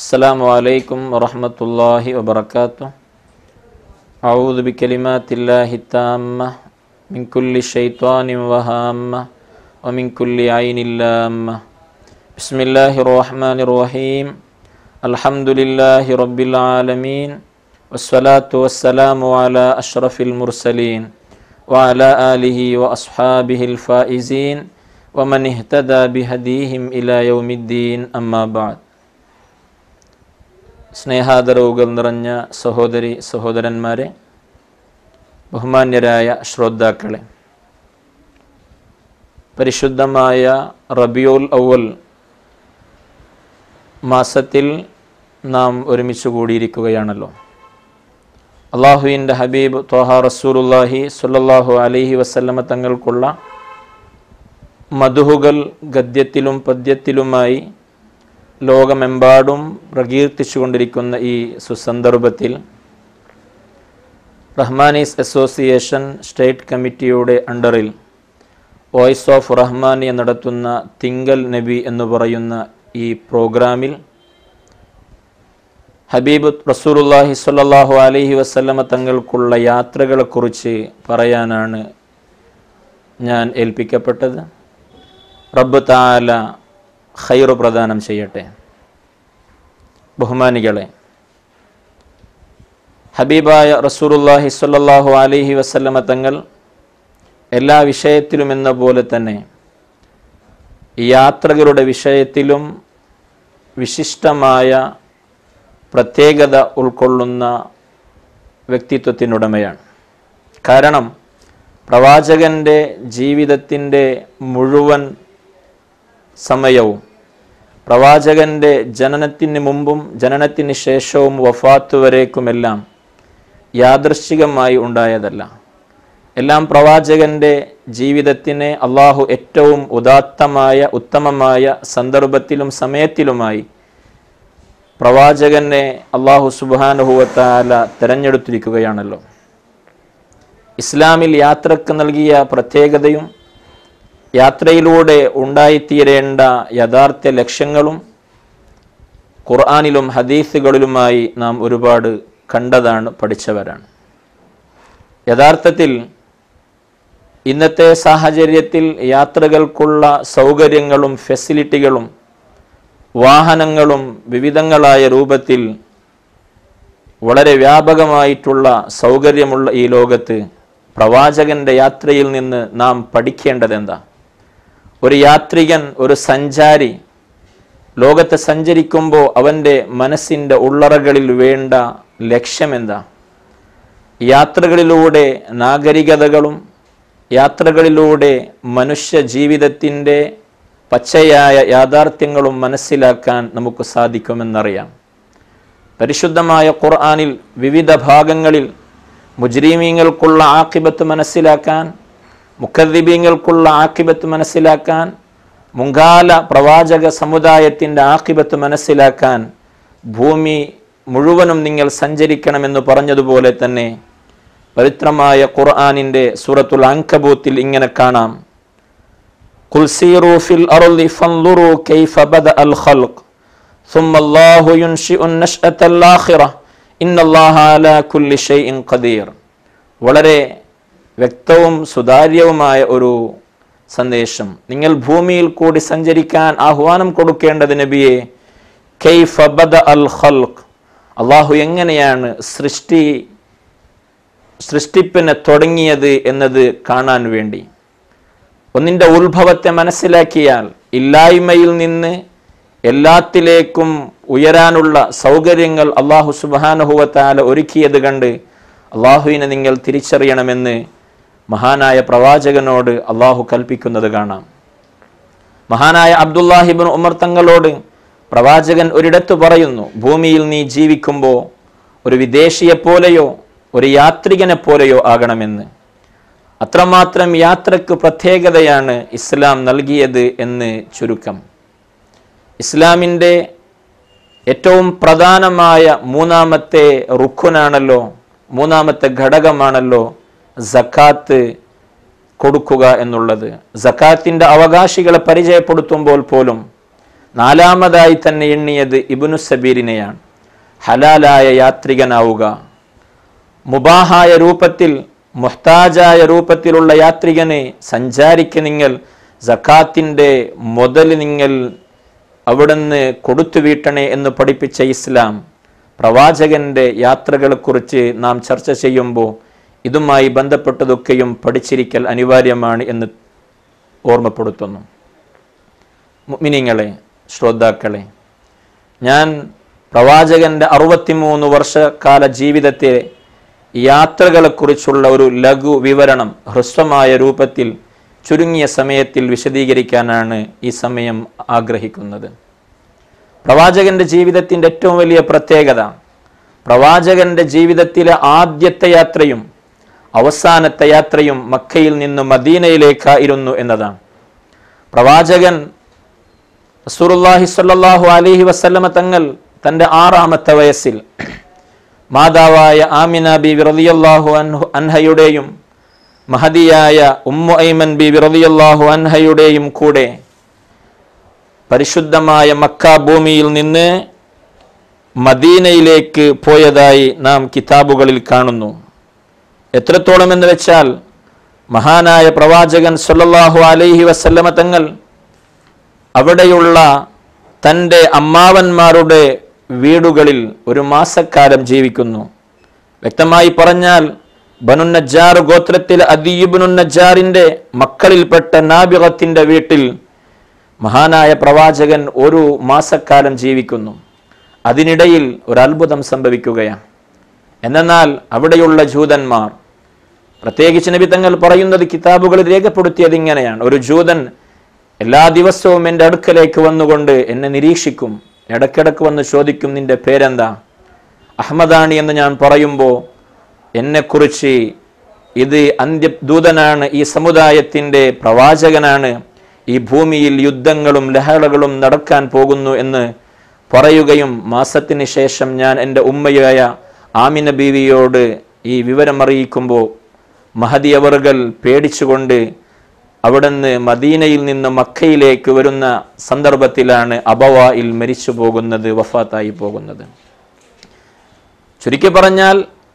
السلام عليكم ورحمة الله وبركاته أعوذ بكلمات الله التامة من كل شيطان وهامة ومن كل عين لامة بسم الله الرحمن الرحيم الحمد لله رب العالمين والصلاة والسلام على أشرف المرسلين وعلى آله وأصحابه الفائزين ومن اهتدى بهديهم إلى يوم الدين أما بعد സ്നേഹാദരവുകൾ നിറഞ്ഞ സഹോദരി സഹോദരന്മാരെ ബഹുമാന്യരായ ശ്രോതാക്കളെ പരിശുദ്ധമായ റബിയുൽ അവൽ മാസത്തിൽ നാം ഒരുമിച്ച് കൂടിയിരിക്കുകയാണല്ലോ അള്ളാഹുവിൻ്റെ ഹബീബ് ത്വഹ റസൂലുല്ലാഹി സുല്ലല്ലാഹു അലൈഹി വസല്ലമ തങ്ങൾക്കുള്ള മധുഹുകൾ ഗദ്യത്തിലും പദ്യത്തിലുമായി ലോകമെമ്പാടും പ്രകീർത്തിച്ചുകൊണ്ടിരിക്കുന്ന ഈ സുസന്ദർഭത്തിൽ റഹ്മാനീസ് അസോസിയേഷൻ സ്റ്റേറ്റ് കമ്മിറ്റിയുടെ അണ്ടറിൽ വോയിസ് ഓഫ് റഹ്മാനിയ നടത്തുന്ന തിങ്കൽ നബി എന്ന് പറയുന്ന ഈ പ്രോഗ്രാമിൽ ഹബീബ് റസൂലുല്ലാഹി സ്വല്ലല്ലാഹു അലൈഹി വസല്ലമ തങ്ങൾക്കുള്ള യാത്രകളെക്കുറിച്ച് പറയാനാണ് ഞാൻ ഏൽപ്പിക്കപ്പെട്ടത് റബ്ബ് താല ഖൈറു പ്രദാനം ചെയ്യട്ടെ ബഹുമാനികളെ ഹബീബായ റസൂലുല്ലാഹി സ്വല്ലല്ലാഹു അലൈഹി വസല്ലമ തങ്ങൾ എല്ലാ വിഷയത്തിലും എന്ന പോലെ തന്നെ യാത്രകളുടെ വിഷയത്തിലും വിശിഷ്ടമായ പ്രത്യേകത ഉൾക്കൊള്ളുന്ന വ്യക്തിത്വത്തിനുടമയാണ് കാരണം പ്രവാചകൻ്റെ ജീവിതത്തിൻ്റെ മുഴുവൻ സമയവും പ്രവാചകൻ്റെ ജനനത്തിന് മുമ്പും ജനനത്തിന് ശേഷവും വഫാത്ത് വരേക്കുമെല്ലാം യാദൃശ്ചികമായി ഉണ്ടായതല്ല എല്ലാം പ്രവാചകൻ്റെ ജീവിതത്തിനെ അള്ളാഹു ഏറ്റവും ഉദാത്തമായ ഉത്തമമായ സന്ദർഭത്തിലും സമയത്തിലുമായി പ്രവാചകനെ അള്ളാഹു സുബാനുഹുവത്താല തിരഞ്ഞെടുത്തിരിക്കുകയാണല്ലോ ഇസ്ലാമിൽ യാത്രക്ക് നൽകിയ പ്രത്യേകതയും യാത്രയിലൂടെ ഉണ്ടായിത്തീരേണ്ട യഥാർത്ഥ ലക്ഷ്യങ്ങളും ഖുർആാനിലും ഹദീസുകളിലുമായി നാം ഒരുപാട് കണ്ടതാണ് പഠിച്ചവരാണ് യഥാർത്ഥത്തിൽ ഇന്നത്തെ സാഹചര്യത്തിൽ യാത്രകൾക്കുള്ള സൗകര്യങ്ങളും ഫെസിലിറ്റികളും വാഹനങ്ങളും വിവിധങ്ങളായ രൂപത്തിൽ വളരെ വ്യാപകമായിട്ടുള്ള സൗകര്യമുള്ള ഈ ലോകത്ത് പ്രവാചകന്റെ യാത്രയിൽ നിന്ന് നാം പഠിക്കേണ്ടത് എന്താ ഒരു യാത്രികൻ ഒരു സഞ്ചാരി ലോകത്ത് സഞ്ചരിക്കുമ്പോൾ അവൻ്റെ മനസ്സിൻ്റെ ഉള്ളറകളിൽ വേണ്ട ലക്ഷ്യമെന്താ യാത്രകളിലൂടെ നാഗരികതകളും യാത്രകളിലൂടെ മനുഷ്യ ജീവിതത്തിൻ്റെ പച്ചയായ യാഥാർത്ഥ്യങ്ങളും മനസ്സിലാക്കാൻ നമുക്ക് സാധിക്കുമെന്നറിയാം പരിശുദ്ധമായ ഖുർആാനിൽ വിവിധ ഭാഗങ്ങളിൽ മുജ്രീമീങ്ങൾക്കുള്ള ആക്കിബത്ത് മനസ്സിലാക്കാൻ മുഖദ്ദീബീങ്ങൾക്കുള്ള ആക്കിബത്ത് മനസ്സിലാക്കാൻ മുങ്കാല പ്രവാചക സമുദായത്തിൻ്റെ ആക്കിബത്ത് മനസ്സിലാക്കാൻ ഭൂമി മുഴുവനും നിങ്ങൾ സഞ്ചരിക്കണമെന്ന് പറഞ്ഞതുപോലെ തന്നെ പവിത്രമായ ഖുർആാനിൻ്റെ സൂറത്തുൽ അങ്കബൂത്തിൽ ഇങ്ങനെ കാണാം കുൽസീറൂഫിൽ അറുലി ഫൻലുറു കൈഫ ബദ അൽ ഖൽഖ് ثم الله ينشئ النشأة الآخرة إن الله على كل شيء قدير വളരെ വ്യക്തവും സുതാര്യവുമായ ഒരു സന്ദേശം നിങ്ങൾ ഭൂമിയിൽ കൂടി സഞ്ചരിക്കാൻ ആഹ്വാനം കൊടുക്കേണ്ടത് നബിയെ കൈഫ ബദ അൽ ഖൽഖ് അള്ളാഹു എങ്ങനെയാണ് സൃഷ്ടി സൃഷ്ടിപ്പിനെ തുടങ്ങിയത് എന്നത് കാണാൻ വേണ്ടി ഒന്നിൻ്റെ ഉത്ഭവത്തെ മനസ്സിലാക്കിയാൽ ഇല്ലായ്മയിൽ നിന്ന് എല്ലാത്തിലേക്കും ഉയരാനുള്ള സൗകര്യങ്ങൾ അള്ളാഹു സുബാനുഹുവത്താല ഒരുക്കിയത് കണ്ട് അള്ളാഹുവിനെ നിങ്ങൾ തിരിച്ചറിയണമെന്ന് മഹാനായ പ്രവാചകനോട് അള്ളാഹു കൽപ്പിക്കുന്നത് കാണാം മഹാനായ അബ്ദുല്ലാഹിബിൻ ഉമർ തങ്ങളോട് പ്രവാചകൻ ഒരിടത്ത് പറയുന്നു ഭൂമിയിൽ നീ ജീവിക്കുമ്പോൾ ഒരു വിദേശിയെപ്പോലെയോ ഒരു യാത്രികനെ പോലെയോ ആകണമെന്ന് അത്രമാത്രം യാത്രക്ക് പ്രത്യേകതയാണ് ഇസ്ലാം നൽകിയത് എന്ന് ചുരുക്കം ഇസ്ലാമിൻ്റെ ഏറ്റവും പ്രധാനമായ മൂന്നാമത്തെ റുഖുനാണല്ലോ മൂന്നാമത്തെ ഘടകമാണല്ലോ സക്കാത്ത് കൊടുക്കുക എന്നുള്ളത് സക്കാത്തിൻ്റെ അവകാശികളെ പരിചയപ്പെടുത്തുമ്പോൾ പോലും നാലാമതായി തന്നെ എണ്ണിയത് ഇബുനു സബീരിനെയാണ് ഹലാലായ യാത്രികനാവുക മുബാഹായ രൂപത്തിൽ മുഹ്താജായ രൂപത്തിലുള്ള യാത്രികനെ സഞ്ചാരിക്ക് നിങ്ങൾ സക്കാത്തിൻ്റെ മുതൽ നിങ്ങൾ അവിടുന്ന് കൊടുത്തു വീട്ടണേ എന്ന് പഠിപ്പിച്ച ഇസ്ലാം പ്രവാചകന്റെ യാത്രകളെക്കുറിച്ച് നാം ചർച്ച ചെയ്യുമ്പോൾ ഇതുമായി ബന്ധപ്പെട്ടതൊക്കെയും പഠിച്ചിരിക്കൽ അനിവാര്യമാണ് എന്ന് ഓർമ്മപ്പെടുത്തുന്നു മിനിങ്ങളെ ശ്രോതാക്കളെ ഞാൻ പ്രവാചകന്റെ അറുപത്തിമൂന്ന് വർഷക്കാല ജീവിതത്തെ യാത്രകളെക്കുറിച്ചുള്ള ഒരു ലഘു വിവരണം ഹ്രസ്വമായ രൂപത്തിൽ ചുരുങ്ങിയ സമയത്തിൽ വിശദീകരിക്കാനാണ് ഈ സമയം ആഗ്രഹിക്കുന്നത് പ്രവാചകന്റെ ജീവിതത്തിൻ്റെ ഏറ്റവും വലിയ പ്രത്യേകത പ്രവാചകന്റെ ജീവിതത്തിലെ ആദ്യത്തെ യാത്രയും അവസാനത്തെ യാത്രയും മക്കയിൽ നിന്ന് മദീനയിലേക്കായിരുന്നു എന്നതാണ് പ്രവാചകൻ റസൂറുല്ലാഹി സ്വല്ലല്ലാഹു അലൈഹി വസല്ലമ തങ്ങൾ തൻ്റെ ആറാമത്തെ വയസ്സിൽ മാതാവായ ആമിന ബി റളിയല്ലാഹു അൻഹു അൻഹയുടെയും മഹദിയായ ഉമ്മു ഐമൻ ബി റളിയല്ലാഹു അൻഹയുടെയും കൂടെ പരിശുദ്ധമായ മക്ക ഭൂമിയിൽ നിന്ന് മദീനയിലേക്ക് പോയതായി നാം കിതാബുകളിൽ കാണുന്നു എത്രത്തോളം എന്ന് വെച്ചാൽ മഹാനായ പ്രവാചകൻ സല്ലല്ലാഹു അലൈഹി വസല്ലമ തങ്ങൾ അവിടെയുള്ള തൻ്റെ അമ്മാവന്മാരുടെ വീടുകളിൽ ഒരു മാസക്കാലം ജീവിക്കുന്നു വ്യക്തമായി പറഞ്ഞാൽ ബനു നജ്ജാർ ഗോത്രത്തിൽ അദീബുനു നജ്ജാറിൻ്റെ മക്കളിൽപ്പെട്ട നാബിറത്തിൻ്റെ വീട്ടിൽ മഹാനായ പ്രവാചകൻ ഒരു മാസക്കാലം ജീവിക്കുന്നു അതിനിടയിൽ ഒരു അത്ഭുതം സംഭവിക്കുകയാണ് എന്നാൽ അവിടെയുള്ള ജൂതന്മാർ പ്രത്യേകിച്ച് നബി തങ്ങൾ പറയുന്നത് കിതാബുകളിൽ രേഖപ്പെടുത്തിയത് ഇങ്ങനെയാണ് ഒരു ജൂതൻ എല്ലാ ദിവസവും എൻ്റെ അടുക്കലേക്ക് വന്നുകൊണ്ട് എന്നെ നിരീക്ഷിക്കും ഇടയ്ക്കിടയ്ക്ക് വന്ന് ചോദിക്കും നിന്റെ പേരെന്താ അഹമ്മദാണി എന്ന് ഞാൻ പറയുമ്പോൾ എന്നെക്കുറിച്ച് ഇത് അന്ത്യദൂതനാണ് ഈ സമുദായത്തിൻ്റെ പ്രവാചകനാണ് ഈ ഭൂമിയിൽ യുദ്ധങ്ങളും ലഹളകളും നടക്കാൻ പോകുന്നു എന്ന് പറയുകയും മാസത്തിന് ശേഷം ഞാൻ എൻ്റെ ഉമ്മയായ ആമിന ബീവിയോട് ഈ വിവരം അറിയിക്കുമ്പോൾ മഹദി അവറുകൾ പേടിച്ചുകൊണ്ട് അവിടുന്ന് മദീനയിൽ നിന്ന് മക്കയിലേക്ക് വരുന്ന സന്ദർഭത്തിലാണ് അബവായിൽ മരിച്ചു പോകുന്നത് വഫാത്തായി പോകുന്നത് ചുരുക്കി പറഞ്ഞാൽ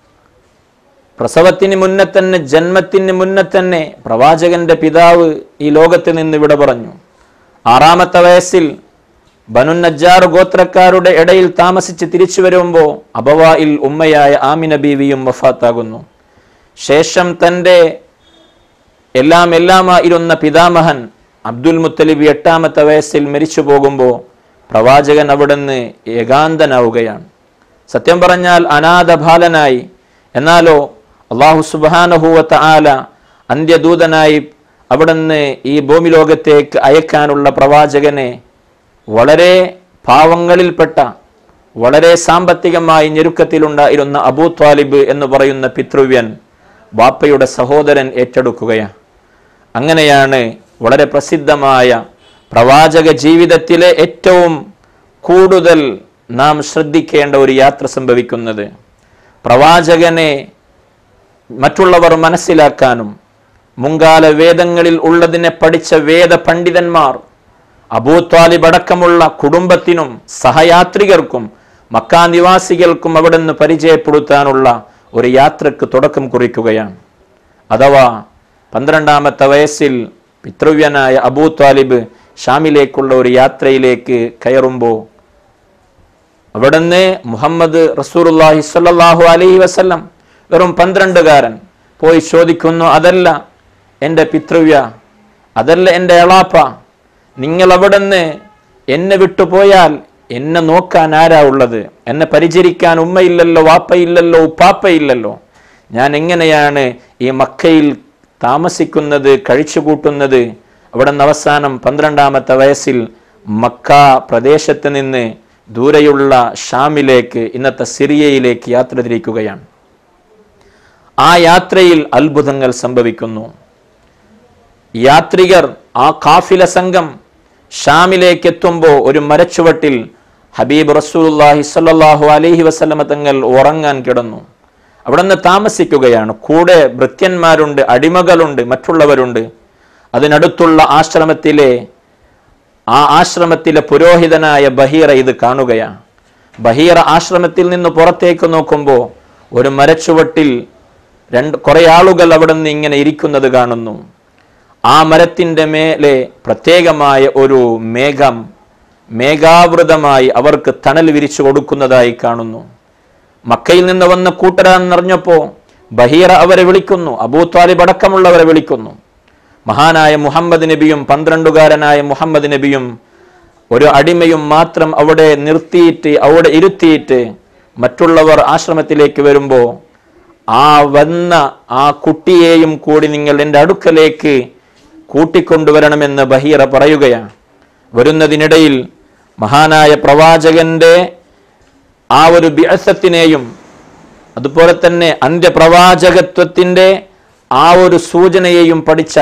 പ്രസവത്തിന് മുന്നേ തന്നെ ജന്മത്തിന് മുന്നേ തന്നെ പ്രവാചകന്റെ പിതാവ് ഈ ലോകത്ത് നിന്ന് ഇവിടെ പറഞ്ഞു ആറാമത്തെ വയസ്സിൽ ബനു നജ്ജാർ ഗോത്രക്കാരുടെ ഇടയിൽ താമസിച്ച് തിരിച്ചു വരുമ്പോൾ അബവായിൽ ഉമ്മയായ ആമിന ബീവിയും വഫാത്താകുന്നു ശേഷം തൻ്റെ എല്ലാം എല്ലാമായിരുന്ന പിതാമഹൻ അബ്ദുൽ മുത്തലിബ് എട്ടാമത്തെ വയസ്സിൽ മരിച്ചു പോകുമ്പോൾ പ്രവാചകൻ അവിടുന്ന് ഏകാന്തനാവുകയാണ് സത്യം പറഞ്ഞാൽ അനാഥ ബാലനായി എന്നാലോ അള്ളാഹു സുബാനഹുവത്ത ആല അന്ത്യദൂതനായി അവിടുന്ന് ഈ ഭൂമി ലോകത്തേക്ക് അയക്കാനുള്ള പ്രവാചകനെ വളരെ പാവങ്ങളിൽപ്പെട്ട വളരെ സാമ്പത്തികമായി ഞെരുക്കത്തിലുണ്ടായിരുന്ന അബൂ ത്വാലിബ് എന്ന് പറയുന്ന പിതൃവ്യൻ ബാപ്പയുടെ സഹോദരൻ ഏറ്റെടുക്കുകയാണ് അങ്ങനെയാണ് വളരെ പ്രസിദ്ധമായ പ്രവാചക ജീവിതത്തിലെ ഏറ്റവും കൂടുതൽ നാം ശ്രദ്ധിക്കേണ്ട ഒരു യാത്ര സംഭവിക്കുന്നത് പ്രവാചകനെ മറ്റുള്ളവർ മനസ്സിലാക്കാനും മുൻകാല വേദങ്ങളിൽ ഉള്ളതിനെ പഠിച്ച വേദ പണ്ഡിതന്മാർ അബൂത്വാലിബ് അടക്കമുള്ള കുടുംബത്തിനും സഹയാത്രികർക്കും മക്കാ നിവാസികൾക്കും അവിടുന്ന് പരിചയപ്പെടുത്താനുള്ള ഒരു യാത്രക്ക് തുടക്കം കുറിക്കുകയാണ് അഥവാ പന്ത്രണ്ടാമത്തെ വയസ്സിൽ പിതൃവ്യനായ അബൂ ത്വാലിബ് ഷാമിലേക്കുള്ള ഒരു യാത്രയിലേക്ക് കയറുമ്പോൾ അവിടുന്ന് മുഹമ്മദ് റസൂറുല്ലാഹി സ്വല്ലല്ലാഹു അലൈഹി വസല്ലം വെറും പന്ത്രണ്ടുകാരൻ പോയി ചോദിക്കുന്നു അതല്ല എൻ്റെ പിതൃവ്യ അതല്ല എൻ്റെ എളാപ്പ നിങ്ങൾ അവിടുന്ന് എന്നെ വിട്ടുപോയാൽ എന്നെ നോക്കാൻ ആരാ ഉള്ളത് എന്നെ പരിചരിക്കാൻ ഉമ്മയില്ലല്ലോ വാപ്പയില്ലല്ലോ ഉപ്പാപ്പയില്ലല്ലോ ഞാൻ എങ്ങനെയാണ് ഈ മക്കയിൽ താമസിക്കുന്നത് കഴിച്ചുകൂട്ടുന്നത് അവിടെ നിന്ന് അവസാനം പന്ത്രണ്ടാമത്തെ വയസ്സിൽ മക്ക പ്രദേശത്ത് നിന്ന് ദൂരെയുള്ള ഷാമിലേക്ക് ഇന്നത്തെ സിറിയയിലേക്ക് യാത്ര തിരിക്കുകയാണ് ആ യാത്രയിൽ അത്ഭുതങ്ങൾ സംഭവിക്കുന്നു യാത്രികർ ആ കാഫില സംഘം ഷാമിലേക്ക് എത്തുമ്പോൾ ഒരു മരച്ചുവട്ടിൽ ഹബീബ് റസൂലുള്ളാഹി സ്വല്ലല്ലാഹു അലൈഹി വസല്ലമ തങ്ങൾ ഉറങ്ങാൻ കിടന്നു അവിടെ നിന്ന് താമസിക്കുകയാണ് കൂടെ ഭൃത്യന്മാരുണ്ട് അടിമകളുണ്ട് മറ്റുള്ളവരുണ്ട് അതിനടുത്തുള്ള ആശ്രമത്തിലെ ആ ആശ്രമത്തിലെ പുരോഹിതനായ ബഹീറ ഇത് കാണുകയാണ് ബഹീറ ആശ്രമത്തിൽ നിന്ന് പുറത്തേക്ക് നോക്കുമ്പോൾ ഒരു മരച്ചുവട്ടിൽ രണ്ട് കുറെ ആളുകൾ അവിടെ നിന്ന് ഇങ്ങനെ ഇരിക്കുന്നത് കാണുന്നു ആ മരത്തിൻ്റെ മേലെ പ്രത്യേകമായ ഒരു മേഘം മേഘാവൃതമായി അവർക്ക് തണൽ വിരിച്ചു കൊടുക്കുന്നതായി കാണുന്നു മക്കയിൽ നിന്ന് വന്ന കൂട്ടരാണെന്നറിഞ്ഞപ്പോൾ ബഹീറ അവരെ വിളിക്കുന്നു അബൂ താലിബ് അടക്കമുള്ളവരെ വിളിക്കുന്നു മഹാനായ മുഹമ്മദ് നബിയും പന്ത്രണ്ടുകാരനായ മുഹമ്മദ് നബിയും ഒരു അടിമയും മാത്രം അവിടെ നിർത്തിയിട്ട് അവിടെ ഇരുത്തിയിട്ട് മറ്റുള്ളവർ ആശ്രമത്തിലേക്ക് വരുമ്പോൾ ആ വന്ന ആ കുട്ടിയെയും കൂടി നിങ്ങൾ എൻ്റെ അടുക്കലേക്ക് കൂട്ടിക്കൊണ്ടുവരണമെന്ന് ബഹീറ പറയുകയാണ് വരുന്നതിനിടയിൽ മഹാനായ പ്രവാചകന്റെ ആ ഒരു ബിഅസത്തിനെയും അതുപോലെ തന്നെ അന്ത്യപ്രവാചകത്വത്തിൻ്റെ ആ ഒരു സൂചനയെയും പഠിച്ച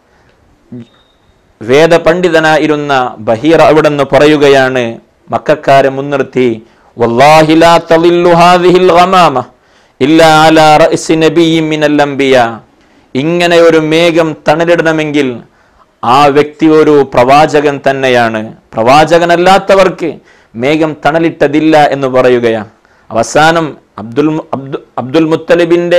വേദപണ്ഡിതനായിരുന്ന ബഹീർ അവിടെ നിന്ന് പറയുകയാണ് മക്കാരെ മുൻനിർത്തി "വല്ലാഹി ലാ തളില്ലു ഹാദിഹിൽ ഗമാമ ഇല്ലാ അലാ റഅ്സി നബിയ്യിൻ മിനൽ അംബിയ." ഇങ്ങനെ ഒരു മേഘം തണലിടണമെങ്കിൽ ആ വ്യക്തി ഒരു പ്രവാചകൻ തന്നെയാണ് പ്രവാചകനല്ലാത്തവർക്ക് മേഘം തണലിട്ടതില്ല എന്ന് പറയുകയാണ് അവസാനം അബ്ദുൽ അബ്ദു അബ്ദുൽ മുത്തലിബിന്റെ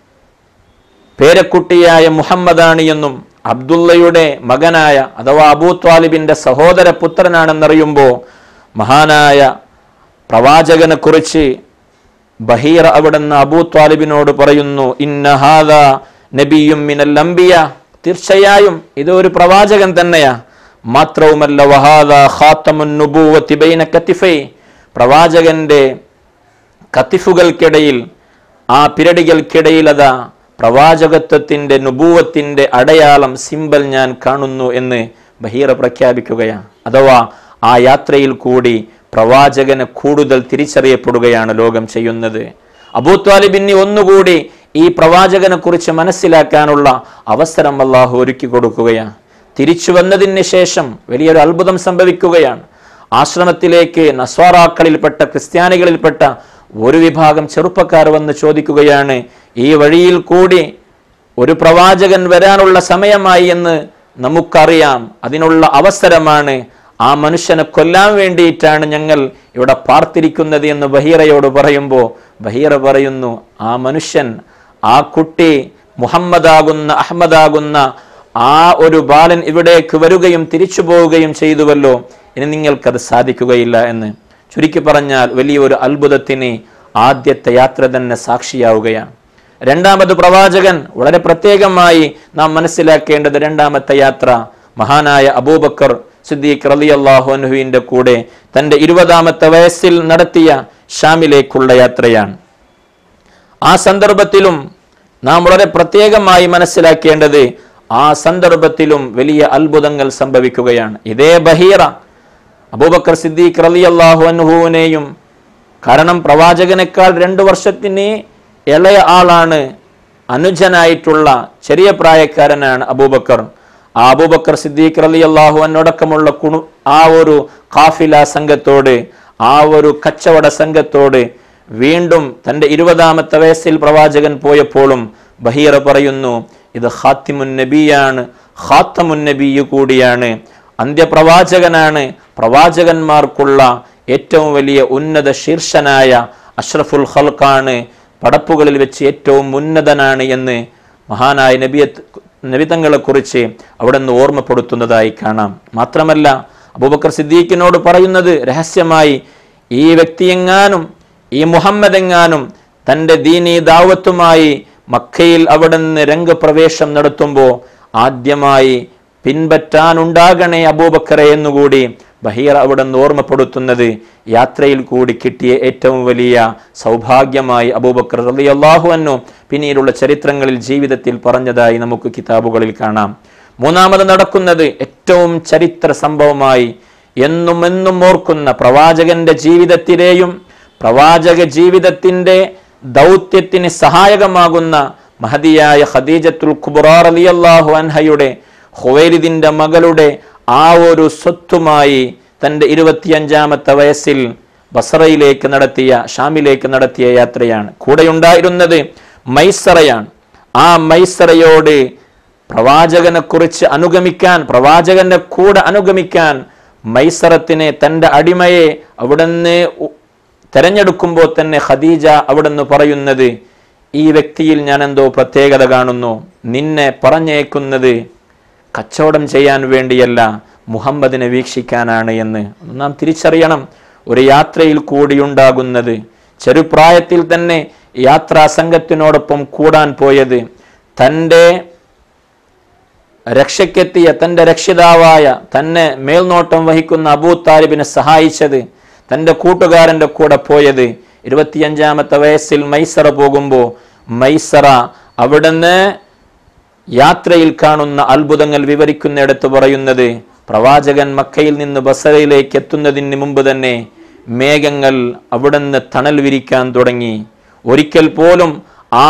പേരക്കുട്ടിയായ മുഹമ്മദാണ് എന്നും അബ്ദുള്ളയുടെ മകനായ അഥവാ അബൂ ത്വാലിബിന്റെ സഹോദര പുത്രനാണെന്നറിയുമ്പോൾ മഹാനായ പ്രവാചകനെ കുറിച്ച് ബഹീർ അവിടുന്ന് അബൂ ത്വാലിബിനോട് പറയുന്നു ഇന്നഹാദ നബിയും മിനൽ അംബിയ തീർച്ചയായും ഇത് ഒരു പ്രവാചകൻ തന്നെയാ മാത്രവുമല്ല വഹാദ ഖാത്തമുൻ നുബൂവത്തി ബൈന കത്തിഫൈ പ്രവാചകന്റെ കത്തിഫുകൾക്കിടയിൽ ആ പിരടികൾക്കിടയിൽ അതാ പ്രവാചകത്വത്തിന്റെ നുബൂവത്തിന്റെ അടയാളം സിമ്പൽ ഞാൻ കാണുന്നു എന്ന് ബഹീറ പ്രഖ്യാപിക്കുകയാണ് അഥവാ ആ യാത്രയിൽ കൂടി പ്രവാചകന് കൂടുതൽ തിരിച്ചറിയപ്പെടുകയാണ് ലോകം ചെയ്യുന്നത് അബൂത്വാലിബിന്നി ഒന്നുകൂടി ഈ പ്രവാചകനെ കുറിച്ച് മനസ്സിലാക്കാനുള്ള അവസരം അള്ളാഹു ഒരുക്കി കൊടുക്കുകയാണ് തിരിച്ചു വന്നതിന് ശേഷം വലിയൊരു അത്ഭുതം സംഭവിക്കുകയാണ് ആശ്രമത്തിലേക്ക് നസ്വാറാക്കളിൽപ്പെട്ട ക്രിസ്ത്യാനികളിൽപ്പെട്ട ഒരു വിഭാഗം ചെറുപ്പക്കാർ വന്ന് ചോദിക്കുകയാണ് ഈ വഴിയിൽ കൂടി ഒരു പ്രവാചകൻ വരാനുള്ള സമയമായി എന്ന് നമുക്കറിയാം അതിനുള്ള അവസരമാണ് ആ മനുഷ്യനെ കൊല്ലാൻ വേണ്ടിയിട്ടാണ് ഞങ്ങൾ ഇവിടെ പാർത്തിരിക്കുന്നത് എന്ന് ബഹീറയോട് പറയുമ്പോൾ ബഹീറ പറയുന്നു ആ മനുഷ്യൻ ആ കുട്ടി മുഹമ്മദാകുന്ന അഹമ്മദാകുന്ന ആ ഒരു ബാലൻ ഇവിടേക്ക് വരികയും തിരിച്ചു പോവുകയും ചെയ്തുവല്ലോ ഇനി നിങ്ങൾക്കത് സാധിക്കുകയില്ല എന്ന് ചുരുക്കി പറഞ്ഞാൽ വലിയൊരു അത്ഭുതത്തിന് ആദ്യത്തെ യാത്ര തന്നെ സാക്ഷിയാവുകയാണ് രണ്ടാമത് പ്രവാചകൻ വളരെ പ്രത്യേകമായി നാം മനസ്സിലാക്കേണ്ടത് രണ്ടാമത്തെ യാത്ര മഹാനായ അബൂബക്കർ സിദ്ദീഖ് റളിയല്ലാഹു അൻഹുവിന്റെ കൂടെ തന്റെ ഇരുപതാമത്തെ വയസ്സിൽ നടത്തിയ ഷാമിലേക്കുള്ള യാത്രയാണ് ആ സന്ദർഭത്തിലും നാം വളരെ പ്രത്യേകമായി മനസ്സിലാക്കേണ്ടത് ആ സന്ദർഭത്തിലും വലിയ അത്ഭുതങ്ങൾ സംഭവിക്കുകയാണ് ഇതേ ബഹീറ അബൂബക്കർ സിദ്ദീഖ് റളിയല്ലാഹു അൻഹുവിനെയും കാരണം പ്രവാചകനേക്കാൾ രണ്ടു വർഷത്തിന് ഇളയ ആളാണ് അനുജനായിട്ടുള്ള ചെറിയ പ്രായക്കാരനാണ് അബൂബക്കർ ആ അബൂബക്കർ സിദ്ദീഖ് റലി അള്ളാഹു അന്നടക്കമുള്ള കുണു ആ ഒരു കാഫില സംഘത്തോട് ആ ഒരു കച്ചവട സംഘത്തോട് വീണ്ടും തൻ്റെ ഇരുപതാമത്തെ വയസ്സിൽ പ്രവാചകൻ പോയപ്പോഴും ബഹീറ പറയുന്നു ഇത് ഹാത്തിമുൻ നബിയാണ് ഹാത്തമുൻ നബിയു കൂടിയാണ് അന്ത്യപ്രവാചകനാണ് പ്രവാചകന്മാർക്കുള്ള ഏറ്റവും വലിയ ഉന്നത ശീർഷനായ അഷ്റഫുൽ ഖൽക്കാണ് പടപ്പുകളിൽ വെച്ച് ഏറ്റവും ഉന്നതനാണ് എന്ന് മഹാനായ നബിയെ നബിതങ്ങളെക്കുറിച്ച് അവിടെ നിന്ന് ഓർമ്മപ്പെടുത്തുന്നതായി കാണാം മാത്രമല്ല അബൂബക്കർ സിദ്ദീഖിനോട് പറയുന്നത് രഹസ്യമായി ഈ വ്യക്തിയെങ്ങാനും ഈ മുഹമ്മദ് എങ്ങാനും തൻ്റെ ദീനീ ദാവത്തുമായി മക്കയിൽ അവിടെ നിന്ന് രംഗപ്രവേശം നടത്തുമ്പോൾ ആദ്യമായി പിൻപറ്റാനുണ്ടാകണേ അബൂബക്കറെ എന്നുകൂടി ബഹീർ അവിടെ നിന്ന് ഓർമ്മപ്പെടുത്തുന്നത് യാത്രയിൽ കൂടി കിട്ടിയ ഏറ്റവും വലിയ സൗഭാഗ്യമായി അബൂബക്കർ റളിയല്ലാഹു അൻഹു പിന്നീടുള്ള ചരിത്രങ്ങളിൽ ജീവിതത്തിൽ പറഞ്ഞതായി നമുക്ക് കിതാബുകളിൽ കാണാം മൂന്നാമത് നടക്കുന്നത് ഏറ്റവും ചരിത്ര സംഭവമായി എന്നും എന്നും ഓർക്കുന്ന പ്രവാചകന്റെ ജീവിതത്തിലെയും പ്രവാചക ജീവിതത്തിന്റെ ദൗത്യത്തിന് സഹായകമാകുന്ന മഹതിയായ ഖദീജത്തുൽ ഖുബ്റാ റളിയല്ലാഹു അൻഹയുടെ ഹുവൈരിദിന്റെ മകളുടെ ആ ഒരു സ്വത്തുമായി തൻ്റെ ഇരുപത്തിയഞ്ചാമത്തെ വയസ്സിൽ ബസറയിലേക്ക് നടത്തിയ ഷാമിലേക്ക് നടത്തിയ യാത്രയാണ് കൂടെയുണ്ടായിരുന്നത് മൈസറയാണ് ആ മൈസറയോട് പ്രവാചകനെ കുറിച്ച് അനുഗമിക്കാൻ പ്രവാചകന്റെ കൂടെ അനുഗമിക്കാൻ മൈസറത്തിനെ തൻ്റെ അടിമയെ അവിടുന്ന് ഉ- തെരഞ്ഞെടുക്കുമ്പോൾ തന്നെ ഖദീജ അവിടുന്ന് പറയുന്നത് ഈ വ്യക്തിയിൽ ഞാൻ എന്തോ പ്രത്യേകത കാണുന്നു നിന്നെ പറഞ്ഞേക്കുന്നത് കച്ചവടം ചെയ്യാൻ വേണ്ടിയല്ല മുഹമ്മദിനെ വീക്ഷിക്കാനാണ് എന്ന് നാം തിരിച്ചറിയണം ഒരു യാത്രയിൽ കൂടിയുണ്ടാകുന്നത് ചെറുപ്രായത്തിൽ തന്നെ യാത്രാ സംഘത്തിനോടൊപ്പം കൂടാൻ പോയത് തൻ്റെ രക്ഷയ്ക്കെത്തിയ തൻ്റെ രക്ഷിതാവായ തന്നെ മേൽനോട്ടം വഹിക്കുന്ന അബൂ താലിബിനെ സഹായിച്ചത് തൻ്റെ കൂട്ടുകാരൻ്റെ കൂടെ പോയത് ഇരുപത്തിയഞ്ചാമത്തെ വയസ്സിൽ മൈസറ പോകുമ്പോൾ മൈസറ അവിടുന്ന് യാത്രയിൽ കാണുന്ന അത്ഭുതങ്ങൾ വിവരിക്കുന്നിടത്ത് പറയുന്നത് പ്രവാചകൻ മക്കയിൽ നിന്ന് ബസറയിലേക്ക് എത്തുന്നതിന് മുമ്പ് തന്നെ മേഘങ്ങൾ അവിടുന്ന് തണൽ വിരിക്കാൻ തുടങ്ങി ഒരിക്കൽ പോലും ആ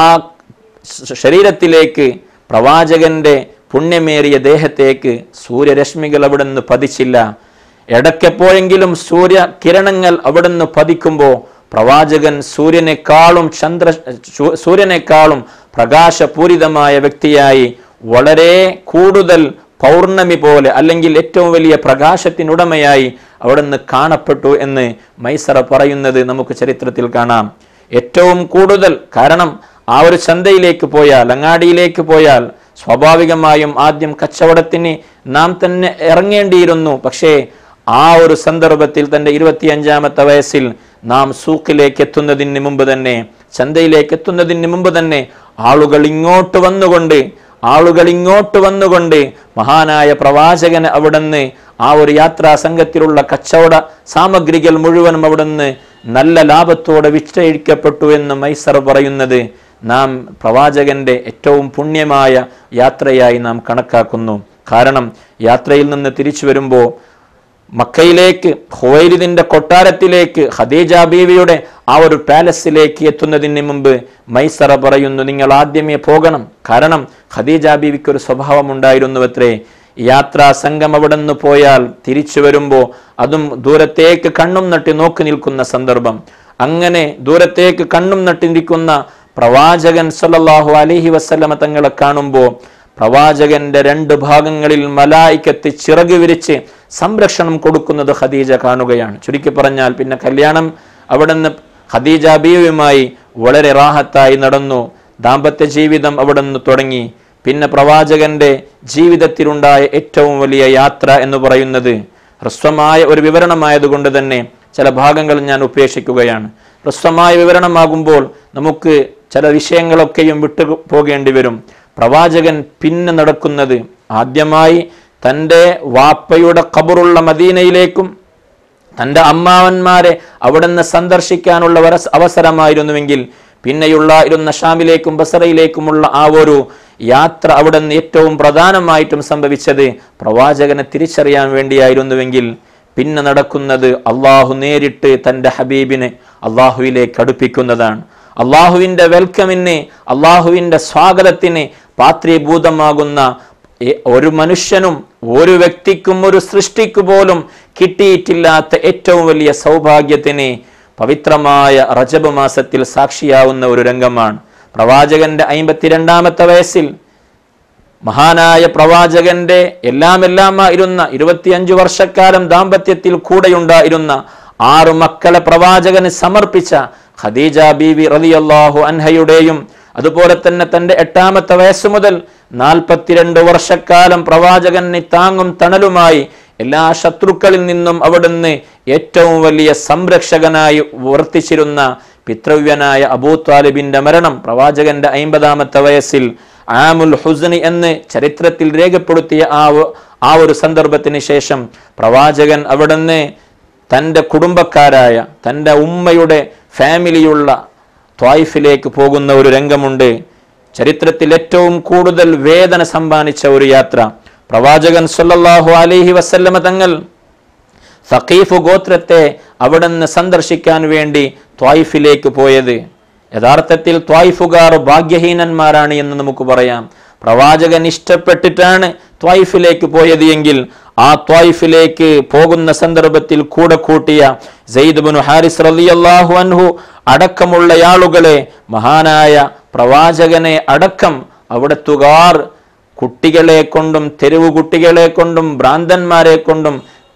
ശ- ശരീരത്തിലേക്ക് പ്രവാചകന്റെ പുണ്യമേറിയ ദേഹത്തേക്ക് സൂര്യരശ്മികൾ അവിടുന്ന് പതിച്ചില്ല ഇടയ്ക്കെപ്പോഴെങ്കിലും സൂര്യ കിരണങ്ങൾ അവിടുന്ന് പതിക്കുമ്പോൾ പ്രവാചകൻ സൂര്യനേക്കാളും ചന്ദ്ര സൂ- സൂര്യനേക്കാളും പ്രകാശപൂരിതമായ വ്യക്തിയായി വളരെ കൂടുതൽ പൗർണമി പോലെ അല്ലെങ്കിൽ ഏറ്റവും വലിയ പ്രകാശത്തിനുടമയായി അവിടുന്ന് കാണപ്പെട്ടു എന്ന് മൈസറ പറയുന്നത് നമുക്ക് ചരിത്രത്തിൽ കാണാം ഏറ്റവും കൂടുതൽ കാരണം ആ ഒരു ചന്തയിലേക്ക് പോയാൽ അങ്ങാടിയിലേക്ക് പോയാൽ സ്വാഭാവികമായും ആദ്യം കച്ചവടത്തിന് നാം തന്നെ ഇറങ്ങേണ്ടിയിരുന്നു പക്ഷേ ആ ഒരു സന്ദർഭത്തിൽ തൻ്റെ ഇരുപത്തിയഞ്ചാമത്തെ വയസ്സിൽ നാം സൂക്കിലേക്ക് എത്തുന്നതിന് മുമ്പ് തന്നെ ചന്തയിലേക്ക് എത്തുന്നതിന് മുമ്പ് തന്നെ ആളുകൾ ഇങ്ങോട്ട് വന്നുകൊണ്ട് ആളുകൾ ഇങ്ങോട്ട് വന്നുകൊണ്ട് മഹാനായ പ്രവാചകന് അവിടുന്ന് ആ ഒരു യാത്രാ സംഘത്തിലുള്ള കച്ചവട സാമഗ്രികൾ മുഴുവനും അവിടുന്ന് നല്ല ലാഭത്തോടെ വിറ്റഴിക്കപ്പെട്ടു എന്ന് മൈസർ പറയുന്നത് നാം പ്രവാചകന്റെ ഏറ്റവും പുണ്യമായ യാത്രയായി നാം കണക്കാക്കുന്നു കാരണം യാത്രയിൽ നിന്ന് തിരിച്ചു വരുമ്പോൾ മക്കയിലേക്ക് ഹുവൈലിദിന്റെ കൊട്ടാരത്തിലേക്ക് ഖദീജ ബീവിയുടെ ആ ഒരു പാലസിലേക്ക് എത്തുന്നതിന് മുമ്പ് മൈസറ പറയുന്നു നിങ്ങൾ ആദ്യമേ പോകണം കാരണം ഖദീജ ബീവിക്ക് ഒരു സ്വഭാവം ഉണ്ടായിരുന്നുവത്രേ യാത്രാ സംഘം അവിടെ നിന്ന് പോയാൽ തിരിച്ചു വരുമ്പോൾ അതും ദൂരത്തേക്ക് കണ്ണും നട്ടി നോക്കി നിൽക്കുന്ന സന്ദർഭം അങ്ങനെ ദൂരത്തേക്ക് കണ്ണും നട്ടിരിക്കുന്ന പ്രവാചകൻ സല്ലല്ലാഹു അലൈഹി വസല്ലമ തങ്ങളെ കാണുമ്പോൾ പ്രവാചകന്റെ രണ്ട് ഭാഗങ്ങളിൽ മലായിക്കത്ത് ചിറക് വിരിച്ച് സംരക്ഷണം കൊടുക്കുന്നത് ഖദീജ കാണുകയാണ് ചുരുക്കി പറഞ്ഞാൽ പിന്നെ കല്യാണം അവിടുന്ന് ഖദീജ ബീവിയുമായി വളരെ റാഹത്തായി നടന്നു ദാമ്പത്യ ജീവിതം അവിടുന്ന് തുടങ്ങി പിന്നെ പ്രവാചകന്റെ ജീവിതത്തിലുണ്ടായ ഏറ്റവും വലിയ യാത്ര എന്ന് പറയുന്നത് ഹ്രസ്വമായ ഒരു വിവരണമായതുകൊണ്ട് തന്നെ ചില ഭാഗങ്ങൾ ഞാൻ ഉപേക്ഷിക്കുകയാണ് ഹ്രസ്വമായ വിവരണമാകുമ്പോൾ നമുക്ക് ചില വിഷയങ്ങളൊക്കെയും വിട്ടു പോകേണ്ടി വരും പ്രവാചകൻ പിന്നെ നടക്കുന്നത് ആദ്യമായി തൻ്റെ വാപ്പയുടെ ഖബറുള്ള മദീനയിലേക്കും തൻ്റെ അമ്മാവന്മാരെ അവിടുന്ന് സന്ദർശിക്കാനുള്ള വരസ് അവസരമായിരുന്നുവെങ്കിൽ പിന്നെയുള്ള ഇരുന്ന ഷാമിലേക്കും ബസറയിലേക്കുമുള്ള ആ ഒരു യാത്ര അവിടുന്ന് ഏറ്റവും പ്രധാനമായിട്ടും സംഭവിച്ചത് പ്രവാചകനെ തിരിച്ചറിയാൻ വേണ്ടിയായിരുന്നുവെങ്കിൽ പിന്നെ നടക്കുന്നത് അള്ളാഹു നേരിട്ട് തൻ്റെ ഹബീബിനെ അള്ളാഹുവിലേക്ക് അടുപ്പിക്കുന്നതാണ് അള്ളാഹുവിൻ്റെ വെൽക്കമിന് അള്ളാഹുവിൻ്റെ സ്വാഗതത്തിന് പാത്രീഭൂതമാകുന്ന എ- ഒരു മനുഷ്യനും ഒരു വ്യക്തിക്കും ഒരു സൃഷ്ടിക്കു പോലും കിട്ടിയിട്ടില്ലാത്ത ഏറ്റവും വലിയ സൗഭാഗ്യത്തിന് പവിത്രമായ റജബ് മാസത്തിൽ സാക്ഷിയാവുന്ന ഒരു രംഗമാണ് പ്രവാചകന്റെ അമ്പത്തിരണ്ടാമത്തെ വയസ്സിൽ മഹാനായ പ്രവാചകന്റെ എല്ലാം എല്ലാമായിരുന്ന ഇരുപത്തിയഞ്ചു വർഷക്കാലം ദാമ്പത്യത്തിൽ കൂടെയുണ്ടായിരുന്ന ആറ് മക്കളെ പ്രവാചകന് സമർപ്പിച്ച ഖദീജ ബീവി റളിയല്ലാഹു അൻഹയുടെയും അതുപോലെ തന്നെ തന്റെ എട്ടാമത്തെ വയസ്സു മുതൽ നാൽപ്പത്തിരണ്ട് വർഷക്കാലം പ്രവാചകന് താങ്ങും തണലുമായി എല്ലാ ശത്രുക്കളിൽ നിന്നും അവിടുന്ന് ഏറ്റവും വലിയ സംരക്ഷകനായി വർത്തിച്ചിരുന്ന പിതൃവ്യനായ അബൂ താലിബിന്റെ മരണം പ്രവാചകന്റെ അയിമ്പതാമത്തെ വയസ്സിൽ ആമുൽ ഹുസ്നി എന്ന് ചരിത്രത്തിൽ രേഖപ്പെടുത്തിയ ആ ഒ- ആ ഒരു സന്ദർഭത്തിന് ശേഷം പ്രവാചകൻ അവിടുന്ന് തൻ്റെ കുടുംബക്കാരായ തൻ്റെ ഉമ്മയുടെ ഫാമിലിയുള്ള ത്വായിഫിലേക്ക് പോകുന്ന ഒരു രംഗമുണ്ട് ചരിത്രത്തിൽ ഏറ്റവും കൂടുതൽ വേദന സമ്മാനിച്ച ഒരു യാത്ര പ്രവാചകൻ സല്ലല്ലാഹു അലൈഹി വസല്ലമ തങ്ങൾ സഖീഫ് ഗോത്രത്തെ അവിടുന്ന് സന്ദർശിക്കാൻ വേണ്ടി ത്വായിഫിലേക്ക് പോയത് യഥാർത്ഥത്തിൽ ത്വായിഫുകാർ ഭാഗ്യഹീനന്മാരാണ് എന്ന് നമുക്ക് പറയാം പ്രവാചകൻ ഇഷ്ടപ്പെട്ടിട്ടാണ് ത്വായിഫിലേക്ക് പോയത് എങ്കിൽ ആ ത്വായിഫിലേക്ക് പോകുന്ന സന്ദർഭത്തിൽ കൂടെ കൂട്ടിയ സെയ്ദ്ബിനു ഹാരിസ് റളിയല്ലാഹു അൻഹു അടക്കമുള്ള ആളുകളെ മഹാനായ പ്രവാചകനെ അടക്കം അവിടത്തുകാർ കുട്ടികളെ കൊണ്ടും തെരുവ് കുട്ടികളെ കൊണ്ടും ഭ്രാന്തന്മാരെ കൊണ്ടും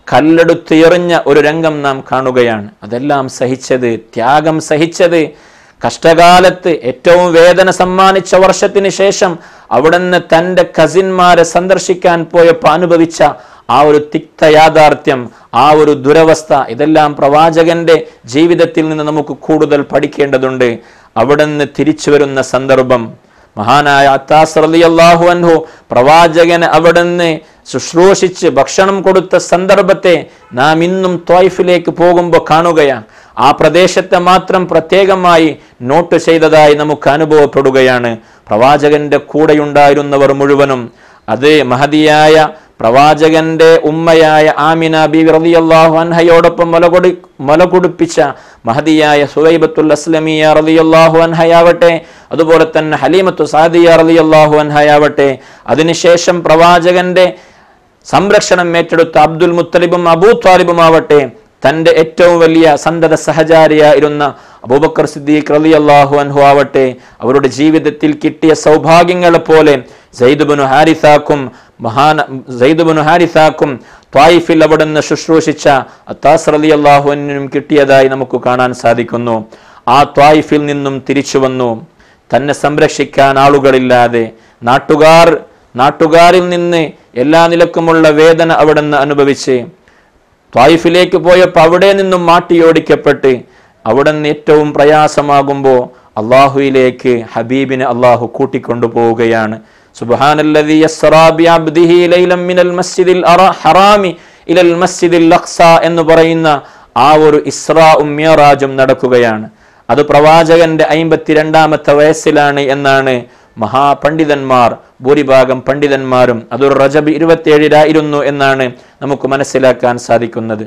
കല്ലെടുത്ത് എറിഞ്ഞ ഒരു രംഗം നാം കാണുകയാണ് അതെല്ലാം സഹിച്ചത് ത്യാഗം സഹിച്ചത് കഷ്ടകാലത്ത് ഏറ്റവും വേദന സമ്മാനിച്ച വർഷത്തിന് ശേഷം അവിടുന്ന് തൻ്റെ കസിന്മാരെ സന്ദർശിക്കാൻ പോയപ്പോൾ അനുഭവിച്ച ആ ഒരു തിക്ത യാഥാർത്ഥ്യം ആ ഒരു ദുരവസ്ഥ ഇതെല്ലാം പ്രവാചകന്റെ ജീവിതത്തിൽ നിന്ന് നമുക്ക് കൂടുതൽ പഠിക്കേണ്ടതുണ്ട് അവിടുന്ന് തിരിച്ചു വരുന്ന സന്ദർഭം മഹാനായ അത്താസ് റളിയല്ലാഹു അൻഹു പ്രവാചകന് അവിടുന്ന് ശുശ്രൂഷിച്ച് ഭക്ഷണം കൊടുത്ത സന്ദർഭത്തെ നാം ഇന്നും ത്വായിഫിലേക്ക് പോകുമ്പോൾ കാണുകയാണ് ആ പ്രദേശത്തെ മാത്രം പ്രത്യേകമായി നോട്ട് ചെയ്തതായി നമുക്ക് അനുഭവപ്പെടുകയാണ് പ്രവാചകന്റെ കൂടെയുണ്ടായിരുന്നവർ മുഴുവനും അത് മഹതിയായ പ്രവാചകന്റെ ഉമ്മയായ ആമിന ബി റളിയല്ലാഹു അൻഹയോടൊപ്പം മുലകൊടി മുലകൊടുപ്പിച്ച മഹതിയായ സുഹൈബത്തുൽ അസ്ലമിയ റളിയല്ലാഹു അൻഹയാവട്ടെ അതുപോലെ തന്നെ ഹലീമത്തു സാദിയ റളിയല്ലാഹു അൻഹയാവട്ടെ അതിനുശേഷം പ്രവാചകന്റെ സംരക്ഷണം ഏറ്റെടുത്ത അബ്ദുൽ മുത്തലിബും അബൂ താലിബുമാവട്ടെ തൻ്റെ ഏറ്റവും വലിയ സന്തത സഹചാരിയായിരുന്ന അബൂബക്കർ സിദ്ദീഖ് റളിയല്ലാഹു അൻഹു ആവട്ടെ അവരുടെ ജീവിതത്തിൽ കിട്ടിയ സൗഭാഗ്യങ്ങളെ പോലെ സൈദുബിനു ഹാരിസാക്കും മഹാന സൈദുബിനു ഹാരിസാക്കും ത്വായിഫിൽ അവിടുന്ന് ശുശ്രൂഷിച്ച അത്താസ് റളിയല്ലാഹു അൻഹുവിനും കിട്ടിയതായി നമുക്ക് കാണാൻ സാധിക്കുന്നു ആ ത്വായിഫിൽ നിന്നും തിരിച്ചു വന്നു തന്നെ സംരക്ഷിക്കാൻ ആളുകളില്ലാതെ നാട്ടുകാർ നാട്ടുകാരിൽ നിന്ന് എല്ലാ നിലക്കുമുള്ള വേദന അവിടുന്ന് അനുഭവിച്ച് ത്വായിഫിലേക്ക് പോയപ്പോൾ അവിടെ നിന്നും മാട്ടിയോടിക്കപ്പെട്ട് അവിടെ നിന്ന് ഏറ്റവും പ്രയാസമാകുമ്പോൾ അള്ളാഹുയിലേക്ക് ഹബീബിനെ അള്ളാഹു കൂട്ടിക്കൊണ്ടുപോവുകയാണ് സുബ്ഹാനല്ലദീ യസ്റാ ബിഅബ്ദിഹി ലൈലം മിനൽ മസ്ജിദിൽ അറ- ഹറാമി ഇലൽ മസ്ജിദിൽ അഖ്സ എന്ന് പറയുന്ന ആ ഒരു ഇസ്രാഉം മിയറാജും നടക്കുകയാണ് അത് പ്രവാചകന്റെ അയിമ്പത്തിരണ്ടാമത്തെ വയസ്സിലാണ് എന്നാണ് മഹാപണ്ഡിതന്മാർ ഭൂരിഭാഗം പണ്ഡിതന്മാരും അതൊരു റജബ് ഇരുപത്തിയേഴിലായിരുന്നു എന്നാണ് നമുക്ക് മനസ്സിലാക്കാൻ സാധിക്കുന്നത്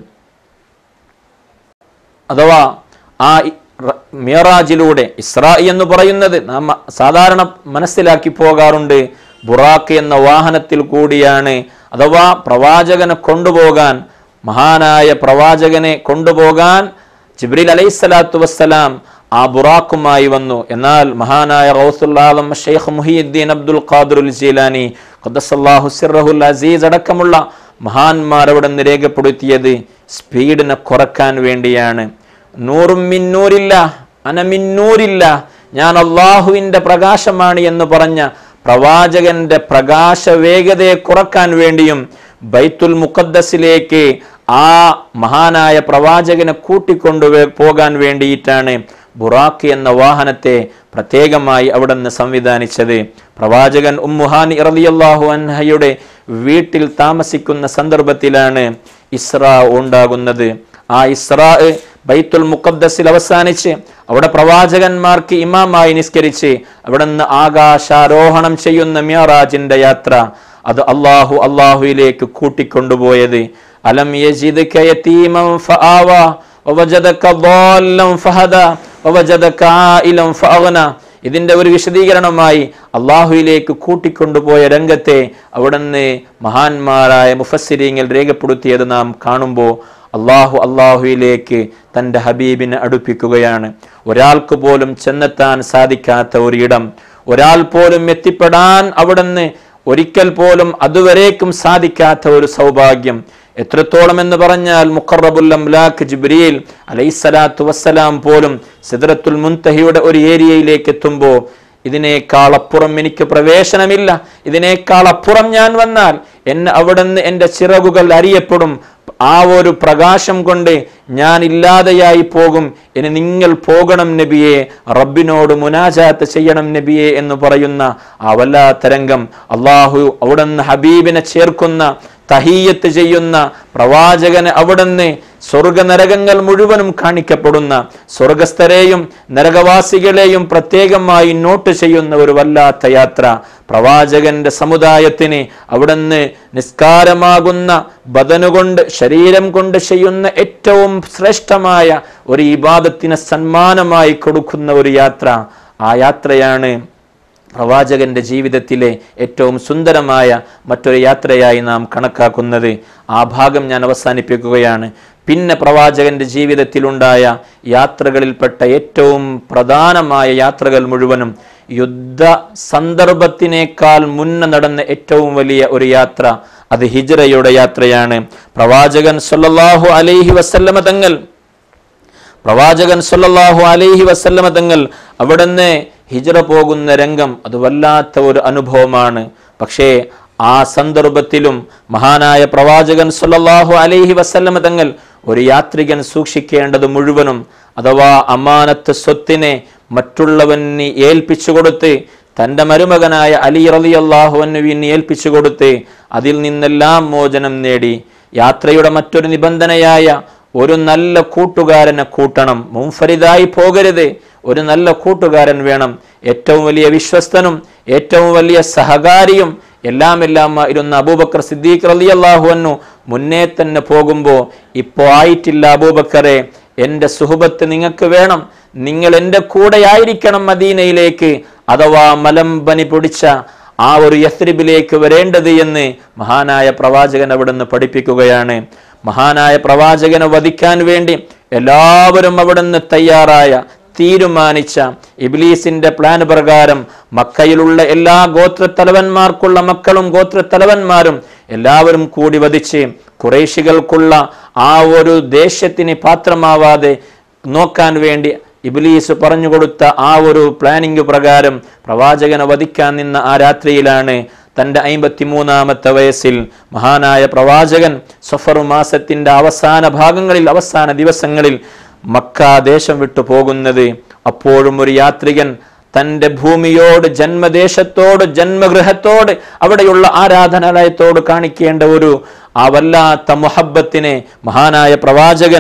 അഥവാ ആ ഇ- റ- മിയറാജിലൂടെ ഇസ്രായി എന്ന് പറയുന്നത് നാം സാധാരണ മനസ്സിലാക്കി പോകാറുണ്ട് ബുറാക്ക് എന്ന വാഹനത്തിൽ കൂടിയാണ് അഥവാ പ്രവാചകനെ കൊണ്ടുപോകാൻ മഹാനായ പ്രവാചകനെ കൊണ്ടുപോകാൻ ജിബ്രീൽ അലൈഹിസ്സലാത്തു വസ്സലാം ആ ബുറാക്കുമായി വന്നു എന്നാൽ മഹാനായ റൗസുല്ലാലം ഷെയ്ഖ് മുഹിയുദ്ദീൻ അബ്ദുൽ ഖാദുൽ ജീലാനി ഖദ്ദസല്ലാഹു സിർറഹുൽ അസീസ് അടക്കമുള്ള മഹാന്മാർ അവിടെ നിന്ന് രേഖപ്പെടുത്തിയത് സ്പീഡിനെ കുറക്കാൻ വേണ്ടിയാണ് നൂറും മിന്നൂരില്ല അനമിന്നൂരില്ല ഞാൻ അള്ളാഹുവിൻ്റെ പ്രകാശമാണ് എന്ന് പറഞ്ഞ പ്രവാചകന്റെ പ്രകാശ വേഗതയെ കുറക്കാൻ വേണ്ടിയും ബൈത്തുൽ മുഖദ്ദസിലേക്ക് ആ മഹാനായ പ്രവാചകനെ കൂട്ടിക്കൊണ്ടു പോകാൻ വേണ്ടിയിട്ടാണ് ബുറാക്ക് എന്ന വാഹനത്തെ പ്രത്യേകമായി അവിടെ നിന്ന് സംവിധാനിച്ചത് പ്രവാചകൻ ഉമ്മുഹാനി റളിയല്ലാഹു അൻഹയുടെ വീട്ടിൽ താമസിക്കുന്ന സന്ദർഭത്തിലാണ് ഇസ്രാ ഉണ്ടാകുന്നത് ആ ഇസ്രാ ബൈത്തുൽ മുഖദ്ദസിൽ അവസാനിച്ച് അവിടെ പ്രവാചകന്മാർക്ക് ഇമാമായി നിസ്കരിച്ച് അവിടെ നിന്ന് ആകാശാരോഹണം ചെയ്യുന്ന മിയറാജിന്റെ യാത്ര അത് അള്ളാഹു അള്ളാഹുയിലേക്ക് കൂട്ടിക്കൊണ്ടുപോയത് അലം യജിദ്ക യതീമൻ ഫആവ വവജദക ضالًا ഫഹദ വവജദക ആയിലൻ ഫഅഗ്ന ഇതിന്റെ ഒരു വിശദീകരണമായി അള്ളാഹുയിലേക്ക് കൂട്ടിക്കൊണ്ടുപോയ രംഗത്തെ അവിടുന്ന് മഹാന്മാരായ മുഫസ്സിരിങ്ങൾ രേഖപ്പെടുത്തിയത് നാം കാണുമ്പോൾ അള്ളാഹു അള്ളാഹുയിലേക്ക് തൻ്റെ ഹബീബിനെ അടുപ്പിക്കുകയാണ് ഒരാൾക്ക് പോലും ചെന്നെത്താൻ സാധിക്കാത്ത ഒരിടം ഒരാൾ പോലും എത്തിപ്പെടാൻ അവിടുന്ന് ഒരിക്കൽ പോലും അതുവരേക്കും സാധിക്കാത്ത ഒരു സൗഭാഗ്യം എത്രത്തോളം എന്ന് പറഞ്ഞാൽ മുഖറബുൽ അംലാഖ് ജിബ്രീൽ അലൈസലാത്തു വസ്സലാം പോലും സിദ്രത്തുൽ മുൻതഹിയുടെ ഒരു ഏരിയയിലേക്ക് എത്തുമ്പോൾ ഇതിനേക്കാൾ അപ്പുറം എനിക്ക് പ്രവേശനമില്ല ഇതിനേക്കാൾ അപ്പുറം ഞാൻ വന്നാൽ എന്നെ അവിടുന്ന് എൻ്റെ ചിറകുകൾ അറിയപ്പെടും ആ ഒരു പ്രകാശം കൊണ്ട് ഞാൻ ഇല്ലാതെയായി പോകും ഇനി നിങ്ങൾ പോകണം നബിയെ റബ്ബിനോട് മുനാജാത്ത് ചെയ്യണം നബിയെ എന്ന് പറയുന്ന ആ വല്ലാത്ത രംഗം അള്ളാഹു അവിടുന്ന് ഹബീബിനെ ചേർക്കുന്ന തഹീയത്ത് ചെയ്യുന്ന പ്രവാചകന് അവിടുന്ന് സ്വർഗനരകങ്ങൾ മുഴുവനും കാണിക്കപ്പെടുന്ന സ്വർഗസ്ഥരെയും നരകവാസികളെയും പ്രത്യേകമായി നോട്ട് ചെയ്യുന്ന ഒരു വല്ലാത്ത യാത്ര പ്രവാചകന്റെ സമുദായത്തിന് അവിടുന്ന് നിസ്കാരമാകുന്ന ബദനുകൊണ്ട് ശരീരം കൊണ്ട് ചെയ്യുന്ന ഏറ്റവും ശ്രേഷ്ഠമായ ഒരു ഇബാദത്തിന് സന്മാനമായി കൊടുക്കുന്ന ഒരു യാത്ര ആ യാത്രയാണ് പ്രവാചകന്റെ ജീവിതത്തിലെ ഏറ്റവും സുന്ദരമായ മറ്റൊരു യാത്രയായി നാം കണക്കാക്കുന്നത് ആ ഭാഗം ഞാൻ അവസാനിപ്പിക്കുകയാണ് പിന്നെ പ്രവാചകന്റെ ജീവിതത്തിലുണ്ടായ യാത്രകളിൽപ്പെട്ട ഏറ്റവും പ്രധാനമായ യാത്രകൾ മുഴുവനും യുദ്ധ സന്ദർഭത്തിനേക്കാൾ മുന്നേ നടന്ന ഏറ്റവും വലിയ ഒരു യാത്ര അത് ഹിജ്റയുടെ യാത്രയാണ് പ്രവാചകൻ സല്ലല്ലാഹു അലൈഹി വസല്ലമ തങ്ങൾ പ്രവാചകൻ സല്ലല്ലാഹു അലൈഹി വസല്ലമ തങ്ങൾ അവിടുന്ന് ഹിജ്റ പോകുന്ന രംഗം അത് വല്ലാത്ത ഒരു അനുഭവമാണ് പക്ഷേ ആ സന്ദർഭത്തിലും മഹാനായ പ്രവാചകൻ സല്ലല്ലാഹു അലൈഹി വസല്ലമ തങ്ങൾ ഒരു യാത്രികൻ സൂക്ഷിക്കേണ്ടത് മുഴുവനും അഥവാ അമാനത്ത് സ്വത്തിനെ മറ്റുള്ളവന് ഏൽപ്പിച്ചു കൊടുത്ത് തൻ്റെ മരുമകനായ അലി റലി അള്ളാഹുവിന് ഏൽപ്പിച്ചു കൊടുത്ത് അതിൽ നിന്നെല്ലാം മോചനം നേടി യാത്രയുടെ മറ്റൊരു നിബന്ധനയായ ഒരു നല്ല കൂട്ടുകാരനെ കൂട്ടണം മുൻഫരിതായി പോകരുത് ഒരു നല്ല കൂട്ടുകാരൻ വേണം ഏറ്റവും വലിയ വിശ്വസ്തനും ഏറ്റവും വലിയ സഹകാരിയും എല്ലാം എല്ലാം ഇരുന്ന അബൂബക്കർ സിദ്ദീഖ് റലി അള്ളാഹുവന്നു മുന്നേ തന്നെ പോകുമ്പോൾ ഇപ്പോൾ ആയിട്ടില്ല അബൂബക്കറെ എൻ്റെ സുഹബത്ത് നിങ്ങൾക്ക് വേണം നിങ്ങൾ എൻ്റെ കൂടെ ആയിരിക്കണം മദീനയിലേക്ക് അഥവാ മലമ്പനി പൊടിച്ച ആ ഒരു യസ്രിബിലേക്ക് വരേണ്ടത് എന്ന് മഹാനായ പ്രവാചകൻ അവിടുന്ന് പഠിപ്പിക്കുകയാണ് മഹാനായ പ്രവാചകനെ വധിക്കാൻ വേണ്ടി എല്ലാവരും അവിടുന്ന് തയ്യാറായ തീരുമാനിച്ച ഇബ്ലീസിന്റെ പ്ലാൻ പ്രകാരം മക്കയിലുള്ള എല്ലാ ഗോത്രത്തലവന്മാർക്കുള്ള മക്കളും ഗോത്രത്തലവന്മാരും എല്ലാവരും കൂടി വധിച്ച് കുറേശികൾക്കുള്ള ആ ഒരു ദേഷ്യത്തിന് പാത്രമാവാതെ നോക്കാൻ വേണ്ടി ഇബ്ലീസ് പറഞ്ഞു കൊടുത്ത ആ ഒരു പ്ലാനിംഗ് പ്രകാരം പ്രവാചകനെ വധിക്കാൻ നിന്ന ആ രാത്രിയിലാണ് തൻ്റെ അമ്പത്തിമൂന്നാമത്തെ വയസ്സിൽ മഹാനായ പ്രവാചകൻ സഫറു മാസത്തിൻ്റെ അവസാന ഭാഗങ്ങളിൽ അവസാന ദിവസങ്ങളിൽ മക്ക ദേശം വിട്ടു പോകുന്നത് അപ്പോഴും ഒരു യാത്രികൻ തൻ്റെ ഭൂമിയോട് ജന്മദേശത്തോട് ജന്മഗൃഹത്തോട് അവിടെയുള്ള ആരാധനാലയത്തോട് കാണിക്കേണ്ട ഒരു ആ വല്ലാത്ത മുഹബത്തിനെ മഹാനായ പ്രവാചകൻ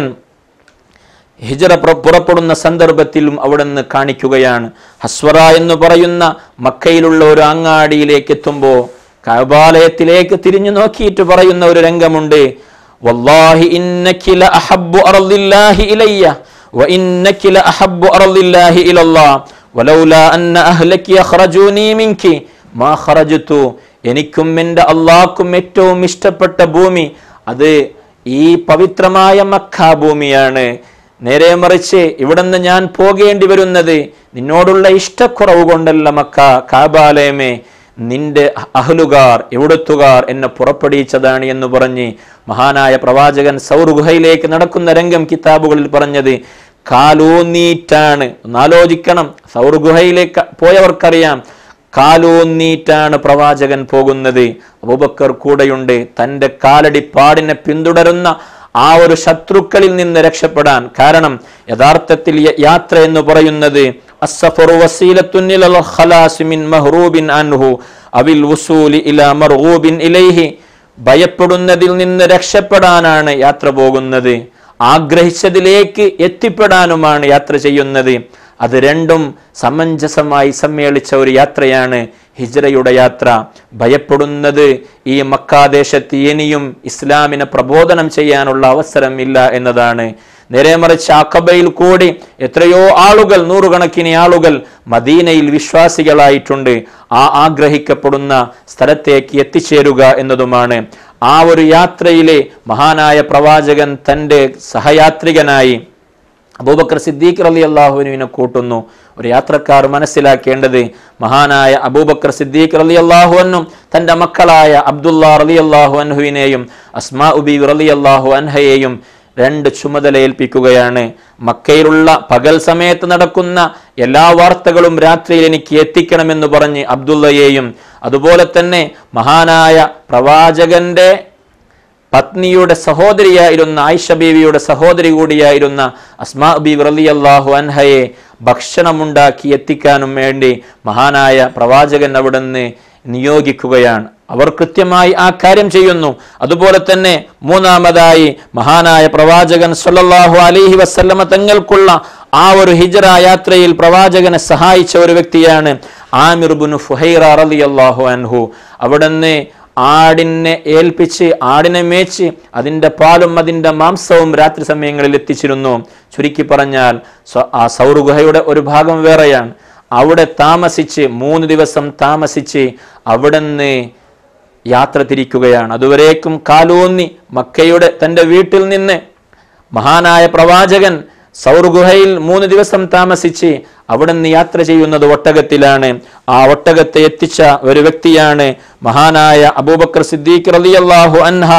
ഹിജറ പുറ- പുറപ്പെടുന്ന സന്ദർഭത്തിലും അവിടുന്ന് കാണിക്കുകയാണ് ഹസ്വറ എന്ന് പറയുന്ന മക്കയിലുള്ള ഒരു അങ്ങാടിയിലേക്ക് എത്തുമ്പോൾ കബാലയത്തിലേക്ക് തിരിഞ്ഞു നോക്കിയിട്ട് പറയുന്ന ഒരു രംഗമുണ്ട് വല്ലാഹി ഇന്നക്കി ലഅഹബ്ബു അർളില്ലാഹി ഇലയ്യ വഇന്നക്കി ലഅഹബ്ബു അർളില്ലാഹി ഇലല്ലാഹ് വലൗലാ അന്ന അഹ്ലക്കി അഖ്റജൂനി മിൻകി മാ ഖറജ്തു എനിക്കും എൻ്റെ അള്ളാഹ്ക്കും ഏറ്റവും ഇഷ്ടപ്പെട്ട ഭൂമി അത് ഈ പവിത്രമായ മക്ക ഭൂമിയാണ് നേരെ മറിച്ച് ഇവിടുന്ന് ഞാൻ പോകേണ്ടി വരുന്നത് നിന്നോടുള്ള ഇഷ്ടക്കുറവ് കൊണ്ടല്ല മക്ക കാബാലയമേ നിന്റെ അഹ്ലുകാർ എവിടുത്തുകാർ എന്നെ പുറപ്പെടുവിച്ചതാണ് എന്ന് പറഞ്ഞ് മഹാനായ പ്രവാചകൻ സൗർ ഗുഹയിലേക്ക് നടക്കുന്ന രംഗം കിതാബുകളിൽ പറഞ്ഞത് കാലൂന്നീറ്റാണ് ഒന്ന് ആലോചിക്കണം സൗർ ഗുഹയിലേക്ക് പോയവർക്കറിയാം കാലൂന്നീറ്റാണ് പ്രവാചകൻ പോകുന്നത് അബൂബക്കർ കൂടെയുണ്ട് തൻ്റെ കാലടിപ്പാടിനെ പിന്തുടരുന്ന ആ ഒരു ശത്രുക്കളിൽ നിന്ന് രക്ഷപ്പെടാൻ കാരണം യഥാർത്ഥത്തിൽ യ- യാത്ര എന്ന് പറയുന്നത് അസ്സഫറു വസീലത്തുൻ ഇലൽ ഖലാസി മിൻ മഹ്റൂബിൻ അൻഹു അവിൽ വുസൂലി ഇലാ മർഗൂബിൻ ഇലൈഹി ഭയപ്പെടുന്നതിൽ നിന്ന് രക്ഷപ്പെടാനാണ് യാത്ര പോകുന്നത് ആഗ്രഹിച്ചതിലേക്ക് എത്തിപ്പെടാനുമാണ് യാത്ര ചെയ്യുന്നത് അത് രണ്ടും സമഞ്ജസമായി സമ്മേളിച്ച ഒരു യാത്രയാണ് ഹിജ്റയുടെ യാത്ര ഭയപ്പെടുന്നത് ഈ മക്കാദേശത്ത് ഇനിയും ഇസ്ലാമിനെ പ്രബോധനം ചെയ്യാനുള്ള അവസരം ഇല്ല എന്നതാണ് നേരെ മറിച്ച് അക്കബയിൽ കൂടി എത്രയോ ആളുകൾ നൂറുകണക്കിന് ആളുകൾ മദീനയിൽ വിശ്വാസികളായിട്ടുണ്ട് ആ ആഗ്രഹിക്കപ്പെടുന്ന സ്ഥലത്തേക്ക് എത്തിച്ചേരുക എന്നതുമാണ് ആ ഒരു യാത്രയിലെ മഹാനായ പ്രവാചകൻ തൻ്റെ സഹയാത്രികനായി അബൂബക്കർ സിദ്ദീഖ് റലി അള്ളാഹുവിനെ കൂട്ടുന്നു ഒരു യാത്രക്കാർ മനസ്സിലാക്കേണ്ടത് മഹാനായ അബൂബക്കർ സിദ്ദീഖ് റലി അള്ളാഹുവിനും തൻ്റെ മക്കളായ അബ്ദുല്ലാ റലി അള്ളാഹു അൻഹുവിനെയും അസ്മാ ഉബി റലി അള്ളാഹു അൻഹയെയും രണ്ട് ചുമതല ഏൽപ്പിക്കുകയാണ് മക്കയിലുള്ള പകൽ സമയത്ത് നടക്കുന്ന എല്ലാ വാർത്തകളും രാത്രിയിൽ എനിക്ക് എത്തിക്കണമെന്ന് പറഞ്ഞ് അബ്ദുള്ളയെയും അതുപോലെ തന്നെ മഹാനായ പ്രവാചകന്റെ പത്നിയുടെ സഹോദരിയായിരുന്ന ആയിഷ ബീവിയുടെ സഹോദരി കൂടിയായിരുന്ന അസ്മാ ബീബി റളിയല്ലാഹു അൻഹയെ ഭക്ഷണമുണ്ടാക്കി എത്തിക്കാനും വേണ്ടി മഹാനായ പ്രവാചകൻ അവിടുന്ന് നിയോഗിക്കുകയാണ് അവർ കൃത്യമായി ആ കാര്യം ചെയ്യുന്നു അതുപോലെ തന്നെ മൂന്നാമതായി മഹാനായ പ്രവാചകൻ സല്ലല്ലാഹു അലൈഹി വസല്ലമ തങ്ങൾക്കുള്ള ആ ഒരു ഹിജ്റ യാത്രയിൽ പ്രവാചകനെ സഹായിച്ച ഒരു വ്യക്തിയാണ് ആമിർ ബിനു ഫുഹൈറ റളിയല്ലാഹു അൻഹു അവിടുന്ന് ആടിനെ ഏൽപ്പിച്ച് ആടിനെ മേച്ച് അതിൻ്റെ പാലും അതിൻ്റെ മാംസവും രാത്രി സമയങ്ങളിൽ എത്തിച്ചിരുന്നു ചുരുക്കി പറഞ്ഞാൽ സ്വ- ആ സൗർ ഗുഹയുടെ ഒരു ഭാഗം വേറെയാണ് അവിടെ താമസിച്ച് മൂന്ന് ദിവസം താമസിച്ച് അവിടുന്ന് യാത്ര തിരിക്കുകയാണ് അതുവരേക്കും കാലൂന്നി മക്കയുടെ തൻ്റെ വീട്ടിൽ നിന്ന് മഹാനായ പ്രവാചകൻ സൗർ ഗുഹയിൽ മൂന്ന് ദിവസം താമസിച്ച് അവിടെ നിന്ന് യാത്ര ചെയ്യുന്നത് ഒട്ടകത്തിലാണ് ആ ഒട്ടകത്തെ എത്തിച്ച ഒരു വ്യക്തിയാണ് മഹാനായ അബൂബക്കർ സിദ്ദീഖ് റളിയല്ലാഹു അൻഹ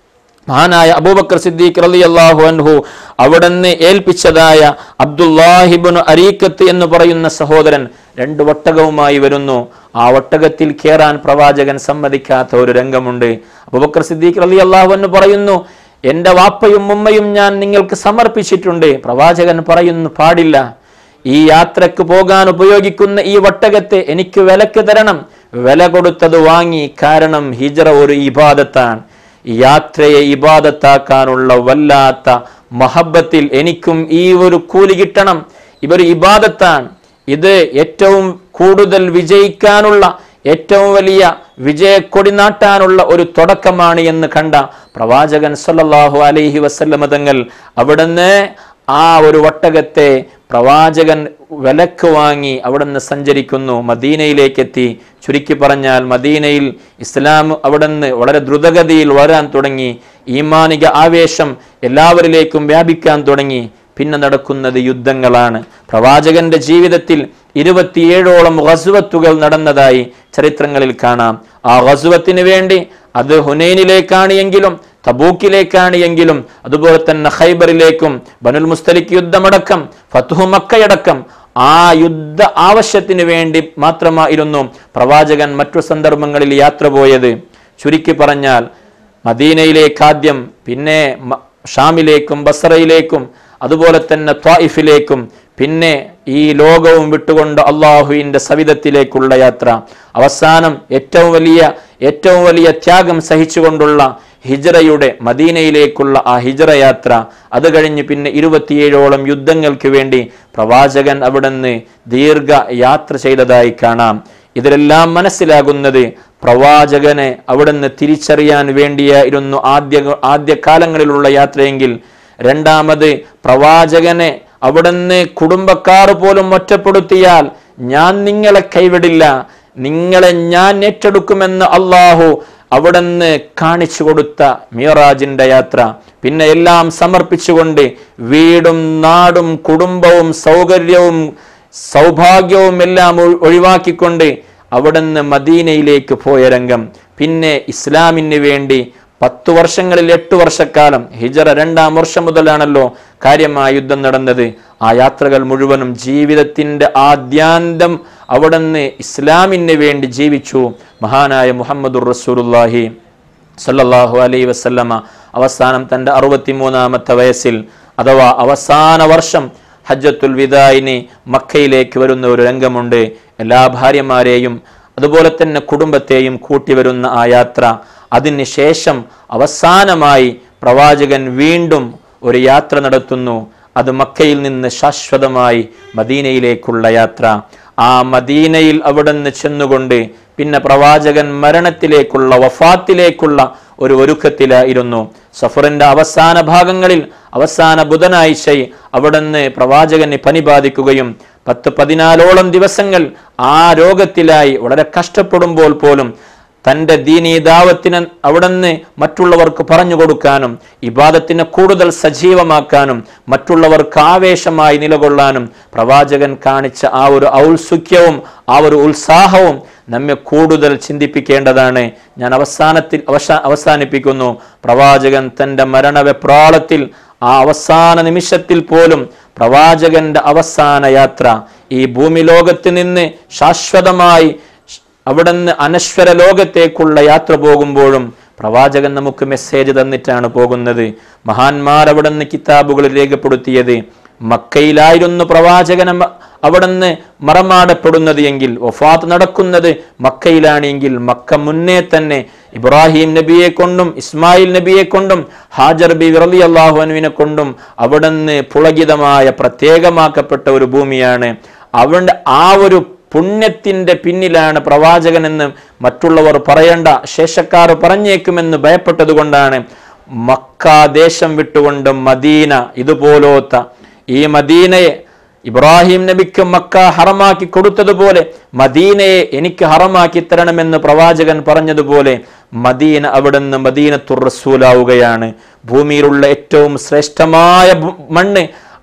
മഹാനായ അബൂബക്കർ സിദ്ദീഖ് റളിയല്ലാഹു അൻഹു അവിടുന്ന് ഏൽപ്പിച്ചതായ അബ്ദുല്ലാഹിബിന് അരീക്കത്ത് എന്ന് പറയുന്ന സഹോദരൻ രണ്ട് ഒട്ടകവുമായി വരുന്നു ആ ഒട്ടകത്തിൽ കയറാൻ പ്രവാചകൻ സമ്മതിക്കാത്ത ഒരു രംഗമുണ്ട് അബൂബക്കർ സിദ്ദീഖ് റളിയല്ലാഹു അൻഹു പറയുന്നു എൻ്റെ വാപ്പയും ഉമ്മയും ഞാൻ നിങ്ങൾക്ക് സമർപ്പിച്ചിട്ടുണ്ട് പ്രവാചകൻ പറയുന്നു പാടില്ല ഈ യാത്രക്ക് പോകാൻ ഉപയോഗിക്കുന്ന ഈ ഒട്ടകത്തെ എനിക്ക് വിലക്ക് തരണം വില കൊടുത്തത് വാങ്ങി കാരണം ഹിജറ ഒരു ഇബാദത്താണ് യാത്രയെ ഇബാദത്താക്കാനുള്ള വല്ലാത്ത മഹബത്തിൽ എനിക്കും ഈ ഒരു കൂലി കിട്ടണം ഇവർ ഇബാദത്താണ് ഇത് ഏറ്റവും കൂടുതൽ വിജയിക്കാനുള്ള ഏറ്റവും വലിയ വിജയക്കൊടി നാട്ടാനുള്ള ഒരു തുടക്കമാണ് എന്ന് കണ്ട പ്രവാചകൻ സല്ലല്ലാഹു അലൈഹി വസല്ലമ തങ്ങൾ അവിടുന്ന് ആ ഒരു ഒട്ടകത്തെ പ്രവാചകൻ വിലക്ക് വാങ്ങി അവിടുന്ന് സഞ്ചരിക്കുന്നു മദീനയിലേക്ക് എത്തി ചുരുക്കി പറഞ്ഞാൽ മദീനയിൽ ഇസ്ലാം അവിടുന്ന് വളരെ ദ്രുതഗതിയിൽ വളരാൻ തുടങ്ങി ഈമാനിക ആവേശം എല്ലാവരിലേക്കും വ്യാപിക്കാൻ തുടങ്ങി പിന്നെ നടക്കുന്നത് യുദ്ധങ്ങളാണ് പ്രവാചകന്റെ ജീവിതത്തിൽ ഇരുപത്തിയേഴോളം ഗസുവത്തുകൾ നടന്നതായി ചരിത്രങ്ങളിൽ കാണാം ആ ഗസുവത്തിന് വേണ്ടി അത് ഹുനൈനിലേക്കാണ് എങ്കിലും തബൂക്കിലേക്കാണ് എങ്കിലും അതുപോലെ തന്നെ ഖൈബറിലേക്കും ബനുൽ മുസ്തലിക്ക് യുദ്ധമടക്കം ഫത്തുഹു മക്കയടക്കം ആ യുദ്ധ ആവശ്യത്തിന് വേണ്ടി മാത്രമായിരുന്നു പ്രവാചകൻ മറ്റു സന്ദർഭങ്ങളിൽ യാത്ര പോയത് ചുരുക്കി പറഞ്ഞാൽ മദീനയിലേക്ക് ആദ്യം പിന്നെ മ- ഷാമിലേക്കും ബസറയിലേക്കും അതുപോലെ തന്നെ ത്വായിഫിലേക്കും പിന്നെ ഈ ലോകവും വിട്ടുകൊണ്ട് അള്ളാഹുവിൻ്റെ സവിധത്തിലേക്കുള്ള യാത്ര അവസാനം ഏറ്റവും വലിയ ഏറ്റവും വലിയ ത്യാഗം സഹിച്ചുകൊണ്ടുള്ള ഹിജറയുടെ മദീനയിലേക്കുള്ള ആ ഹിജറ യാത്ര അത് കഴിഞ്ഞ് പിന്നെ ഇരുപത്തിയേഴോളം യുദ്ധങ്ങൾക്ക് വേണ്ടി പ്രവാചകൻ അവിടുന്ന് ദീർഘ യാത്ര ചെയ്തതായി കാണാം ഇതിലെല്ലാം മനസ്സിലാകുന്നത് പ്രവാചകനെ അവിടുന്ന് തിരിച്ചറിയാൻ വേണ്ടിയായിരുന്നു ആദ്യ ആദ്യ കാലങ്ങളിലുള്ള യാത്രയെങ്കിൽ രണ്ടാമത് പ്രവാചകനെ അവിടുന്ന് കുടുംബക്കാർ പോലും ഒറ്റപ്പെടുത്തിയാൽ ഞാൻ നിങ്ങളെ കൈവിടില്ല നിങ്ങളെ ഞാൻ ഏറ്റെടുക്കുമെന്ന് അള്ളാഹു അവിടുന്ന് കാണിച്ചു കൊടുത്ത മിയറാജിന്റെ യാത്ര പിന്നെ എല്ലാം സമർപ്പിച്ചുകൊണ്ട് വീടും നാടും കുടുംബവും സൗകര്യവും സൗഭാഗ്യവും എല്ലാം ഒഴി- ഒഴിവാക്കിക്കൊണ്ട് അവിടുന്ന് മദീനയിലേക്ക് പോയ രംഗം പിന്നെ ഇസ്ലാമിന് വേണ്ടി പത്തു വർഷങ്ങളിൽ എട്ട് വർഷക്കാലം ഹിജറ രണ്ടാം വർഷം മുതലാണല്ലോ കാര്യമായ യുദ്ധം നടന്നത് ആ യാത്രകൾ മുഴുവനും ജീവിതത്തിന്റെ ആദ്യാന്തം അവിടുന്ന് ഇസ്ലാമിന് വേണ്ടി ജീവിച്ചു മഹാനായ മുഹമ്മദുർ റസൂലുള്ളാഹി സല്ലല്ലാഹു അലൈഹി വസല്ലമ അവസാനം തൻ്റെ അറുപത്തിമൂന്നാമത്തെ വയസ്സിൽ അഥവാ അവസാന വർഷം ഹജ്ജത്തുൽ വിദായിന് മക്കയിലേക്ക് വരുന്ന ഒരു രംഗമുണ്ട് എല്ലാ ഭാര്യമാരെയും അതുപോലെ തന്നെ കുടുംബത്തെയും കൂട്ടി വരുന്ന ആ യാത്ര അതിന് ശേഷം അവസാനമായി പ്രവാചകൻ വീണ്ടും ഒരു യാത്ര നടത്തുന്നു അത് മക്കയിൽ നിന്ന് ശാശ്വതമായി മദീനയിലേക്കുള്ള യാത്ര ആ മദീനയിൽ അവിടുന്ന് ചെന്നുകൊണ്ട് പിന്നെ പ്രവാചകൻ മരണത്തിലേക്കുള്ള വഫാത്തിലേക്കുള്ള ഒരു ഒരുക്കത്തിലായിരുന്നു സഫറിന്റെ അവസാന ഭാഗങ്ങളിൽ അവസാന ബുധനാഴ്ച അവിടുന്ന് പ്രവാചകന് പനി ബാധിക്കുകയും പത്ത് പതിനാലോളം ദിവസങ്ങൾ ആ രോഗത്തിലായി വളരെ കഷ്ടപ്പെടുമ്പോൾ പോലും തൻ്റെ ദീനീദാവത്തിന് അവിടുന്ന് മറ്റുള്ളവർക്ക് പറഞ്ഞു കൊടുക്കാനും ഇബാദത്തിനെ കൂടുതൽ സജീവമാക്കാനും മറ്റുള്ളവർക്ക് ആവേശമായി നിലകൊള്ളാനും പ്രവാചകൻ കാണിച്ച ആ ഒരു ഔത്സുക്യവും ആ ഒരു ഉത്സാഹവും നമ്മെ കൂടുതൽ ചിന്തിപ്പിക്കേണ്ടതാണ് ഞാൻ അവസാനത്തിൽ അവസാ അവസാനിപ്പിക്കുന്നു പ്രവാചകൻ തൻ്റെ മരണവെപ്രാളത്തിൽ ആ അവസാന നിമിഷത്തിൽ പോലും പ്രവാചകന്റെ അവസാന യാത്ര ഈ ഭൂമി ലോകത്ത് നിന്ന് ശാശ്വതമായി അവിടുന്ന് അനശ്വര ലോകത്തേക്കുള്ള യാത്ര പോകുമ്പോഴും പ്രവാചകൻ നമുക്ക് മെസ്സേജ് തന്നിട്ടാണ് പോകുന്നത് മഹാന്മാർ അവിടുന്ന് കിതാബുകളിൽ രേഖപ്പെടുത്തിയത് മക്കയിലായിരുന്നു പ്രവാചകൻ മ- അവിടുന്ന് മറമാടപ്പെടുന്നത് എങ്കിൽ വഫാത്ത് നടക്കുന്നത് മക്കയിലാണെങ്കിൽ മക്ക മുന്നേ തന്നെ ഇബ്രാഹിം നബിയെ കൊണ്ടും ഇസ്മായിൽ നബിയെ കൊണ്ടും ഹാജർ ബി വിറലി അള്ളാഹുവിനെ കൊണ്ടും അവിടുന്ന് പുളകിതമായ പ്രത്യേകമാക്കപ്പെട്ട ഒരു ഭൂമിയാണ് അവിടെ ആ ഒരു പുണ്യത്തിന്റെ പിന്നിലാണ് പ്രവാചകനെന്ന് മറ്റുള്ളവർ പറയേണ്ട ശേഷക്കാർ പറഞ്ഞേക്കുമെന്ന് ഭയപ്പെട്ടതുകൊണ്ടാണ് മക്ക ദേശം വിട്ടുകൊണ്ട് മദീന ഇതുപോലോത്ത ഈ മദീനയെ ഇബ്രാഹിം നബിക്ക് മക്ക ഹറമാക്കി കൊടുത്തതുപോലെ മദീനയെ എനിക്ക് ഹറമാക്കി തരണമെന്ന് പ്രവാചകൻ പറഞ്ഞതുപോലെ മദീന അവിടുന്ന് മദീനത്തുർ റസൂലാവുകയാണ് ഭൂമിയിലുള്ള ഏറ്റവും ശ്രേഷ്ഠമായ ഭൂ- മണ്ണ്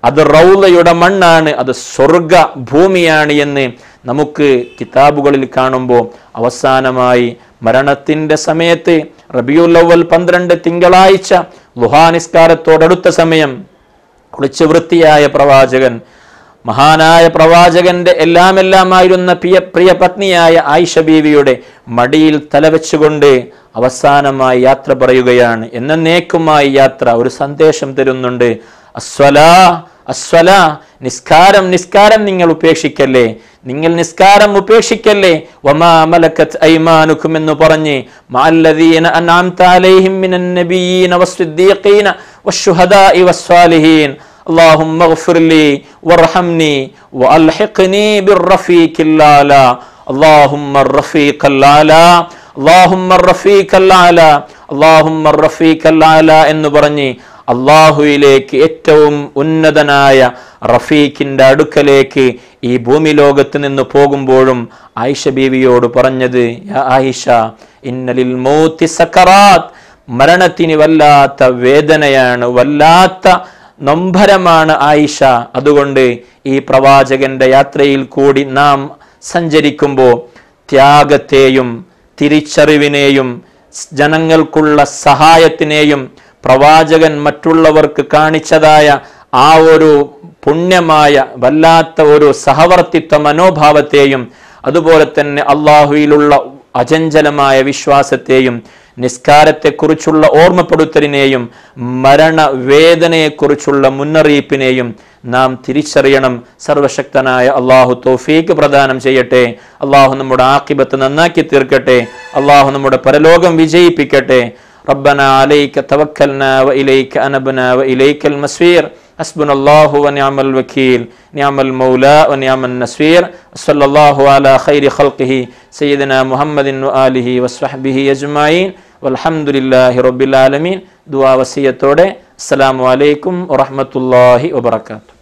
അത് റൗലയുടെ മണ്ണാണ് അത് സ്വർഗ ഭൂമിയാണ് എന്ന് നമുക്ക് കിതാബുകളിൽ കാണുമ്പോൾ അവസാനമായി മരണത്തിൻ്റെ സമയത്ത് റബിയുൽ അവൽ പന്ത്രണ്ട് തിങ്കളാഴ്ച ലുഹാനിസ്കാരത്തോടടുത്ത സമയം കുളിച്ച് വൃത്തിയായ പ്രവാചകൻ മഹാനായ പ്രവാചകന്റെ എല്ലാം എല്ലാമായിരുന്ന പ്രിയ പ്രിയ പത്നിയായ ആയിഷ ബീവിയുടെ മടിയിൽ തലവെച്ചുകൊണ്ട് അവസാനമായി യാത്ര പറയുകയാണ് എന്നേക്കുമായി യാത്ര ഒരു സന്ദേശം തരുന്നുണ്ട് അസ്വലാ അസ്വല നിസ്കാരം നിസ്കാരം നിങ്ങൾ ഉപേക്ഷിക്കല്ലേ നിങ്ങൾ നിസ്കാരം ഉപേക്ഷിക്കല്ലേ വമാ മലക്കത്ത് ഐമാനുക്കും എന്ന് പറഞ്ഞ് മാല്ലദീന അൻഅംത അലൈഹിം മിനൻ നബിയ്യീന വസ്സിദ്ദീഖീന വശുഹദാഇ വസ്സാലിഹീൻ اللهم اغفر لي وارحمني والحقني بالرفيق الاعلى اللهم الرفيق الاعلى اللهم الرفيق الاعلى اللهم الرفيق الاعلى എന്ന് പറഞ്ഞ് അള്ളാഹുയിലേക്ക് ഏറ്റവും ഉന്നതനായ റഫീഖിന്റെ അടുക്കലേക്ക് ഈ ഭൂമി ലോകത്ത് നിന്ന് പോകുമ്പോഴും ആയിഷ ബീവിയോട് പറഞ്ഞത് യാ ആയിഷ ഇന്നലിൽ മൗത്തി സക്കറാത്ത് മരണത്തിന് വല്ലാത്ത വേദനയാണ് വല്ലാത്ത നൊമ്പരമാണ് ആയിഷ അതുകൊണ്ട് ഈ പ്രവാചകന്റെ യാത്രയിൽ കൂടി നാം സഞ്ചരിക്കുമ്പോൾ ത്യാഗത്തെയും തിരിച്ചറിവിനെയും ജനങ്ങൾക്കുള്ള സഹായത്തിനെയും പ്രവാചകൻ മറ്റുള്ളവർക്ക് കാണിച്ചതായ ആ ഒരു പുണ്യമായ വല്ലാത്ത ഒരു സഹവർത്തിത്വ മനോഭാവത്തെയും അതുപോലെ തന്നെ അള്ളാഹുയിലുള്ള അചഞ്ചലമായ വിശ്വാസത്തെയും നിസ്കാരത്തെക്കുറിച്ചുള്ള ഓർമ്മപ്പെടുത്തലിനെയും മരണവേദനയെക്കുറിച്ചുള്ള മുന്നറിയിപ്പിനെയും നാം തിരിച്ചറിയണം സർവശക്തനായ അള്ളാഹു തൗഫീക്ക് പ്രദാനം ചെയ്യട്ടെ അള്ളാഹു നമ്മുടെ ആക്കിബത്ത് നന്നാക്കി തീർക്കട്ടെ അള്ളാഹു നമ്മുടെ പരലോകം വിജയിപ്പിക്കട്ടെ ربنا عليك توكلنا وإليك أنبنا وإليك المسير حسبنا الله ونعم الوكيل نعم المولى ونعم النصير صلى الله على خير خلقه سيدنا محمد وآله وصحبه أجمعين والحمد لله رب العالمين دعاء وسيطة السلام عليكم ورحمة الله وبركاته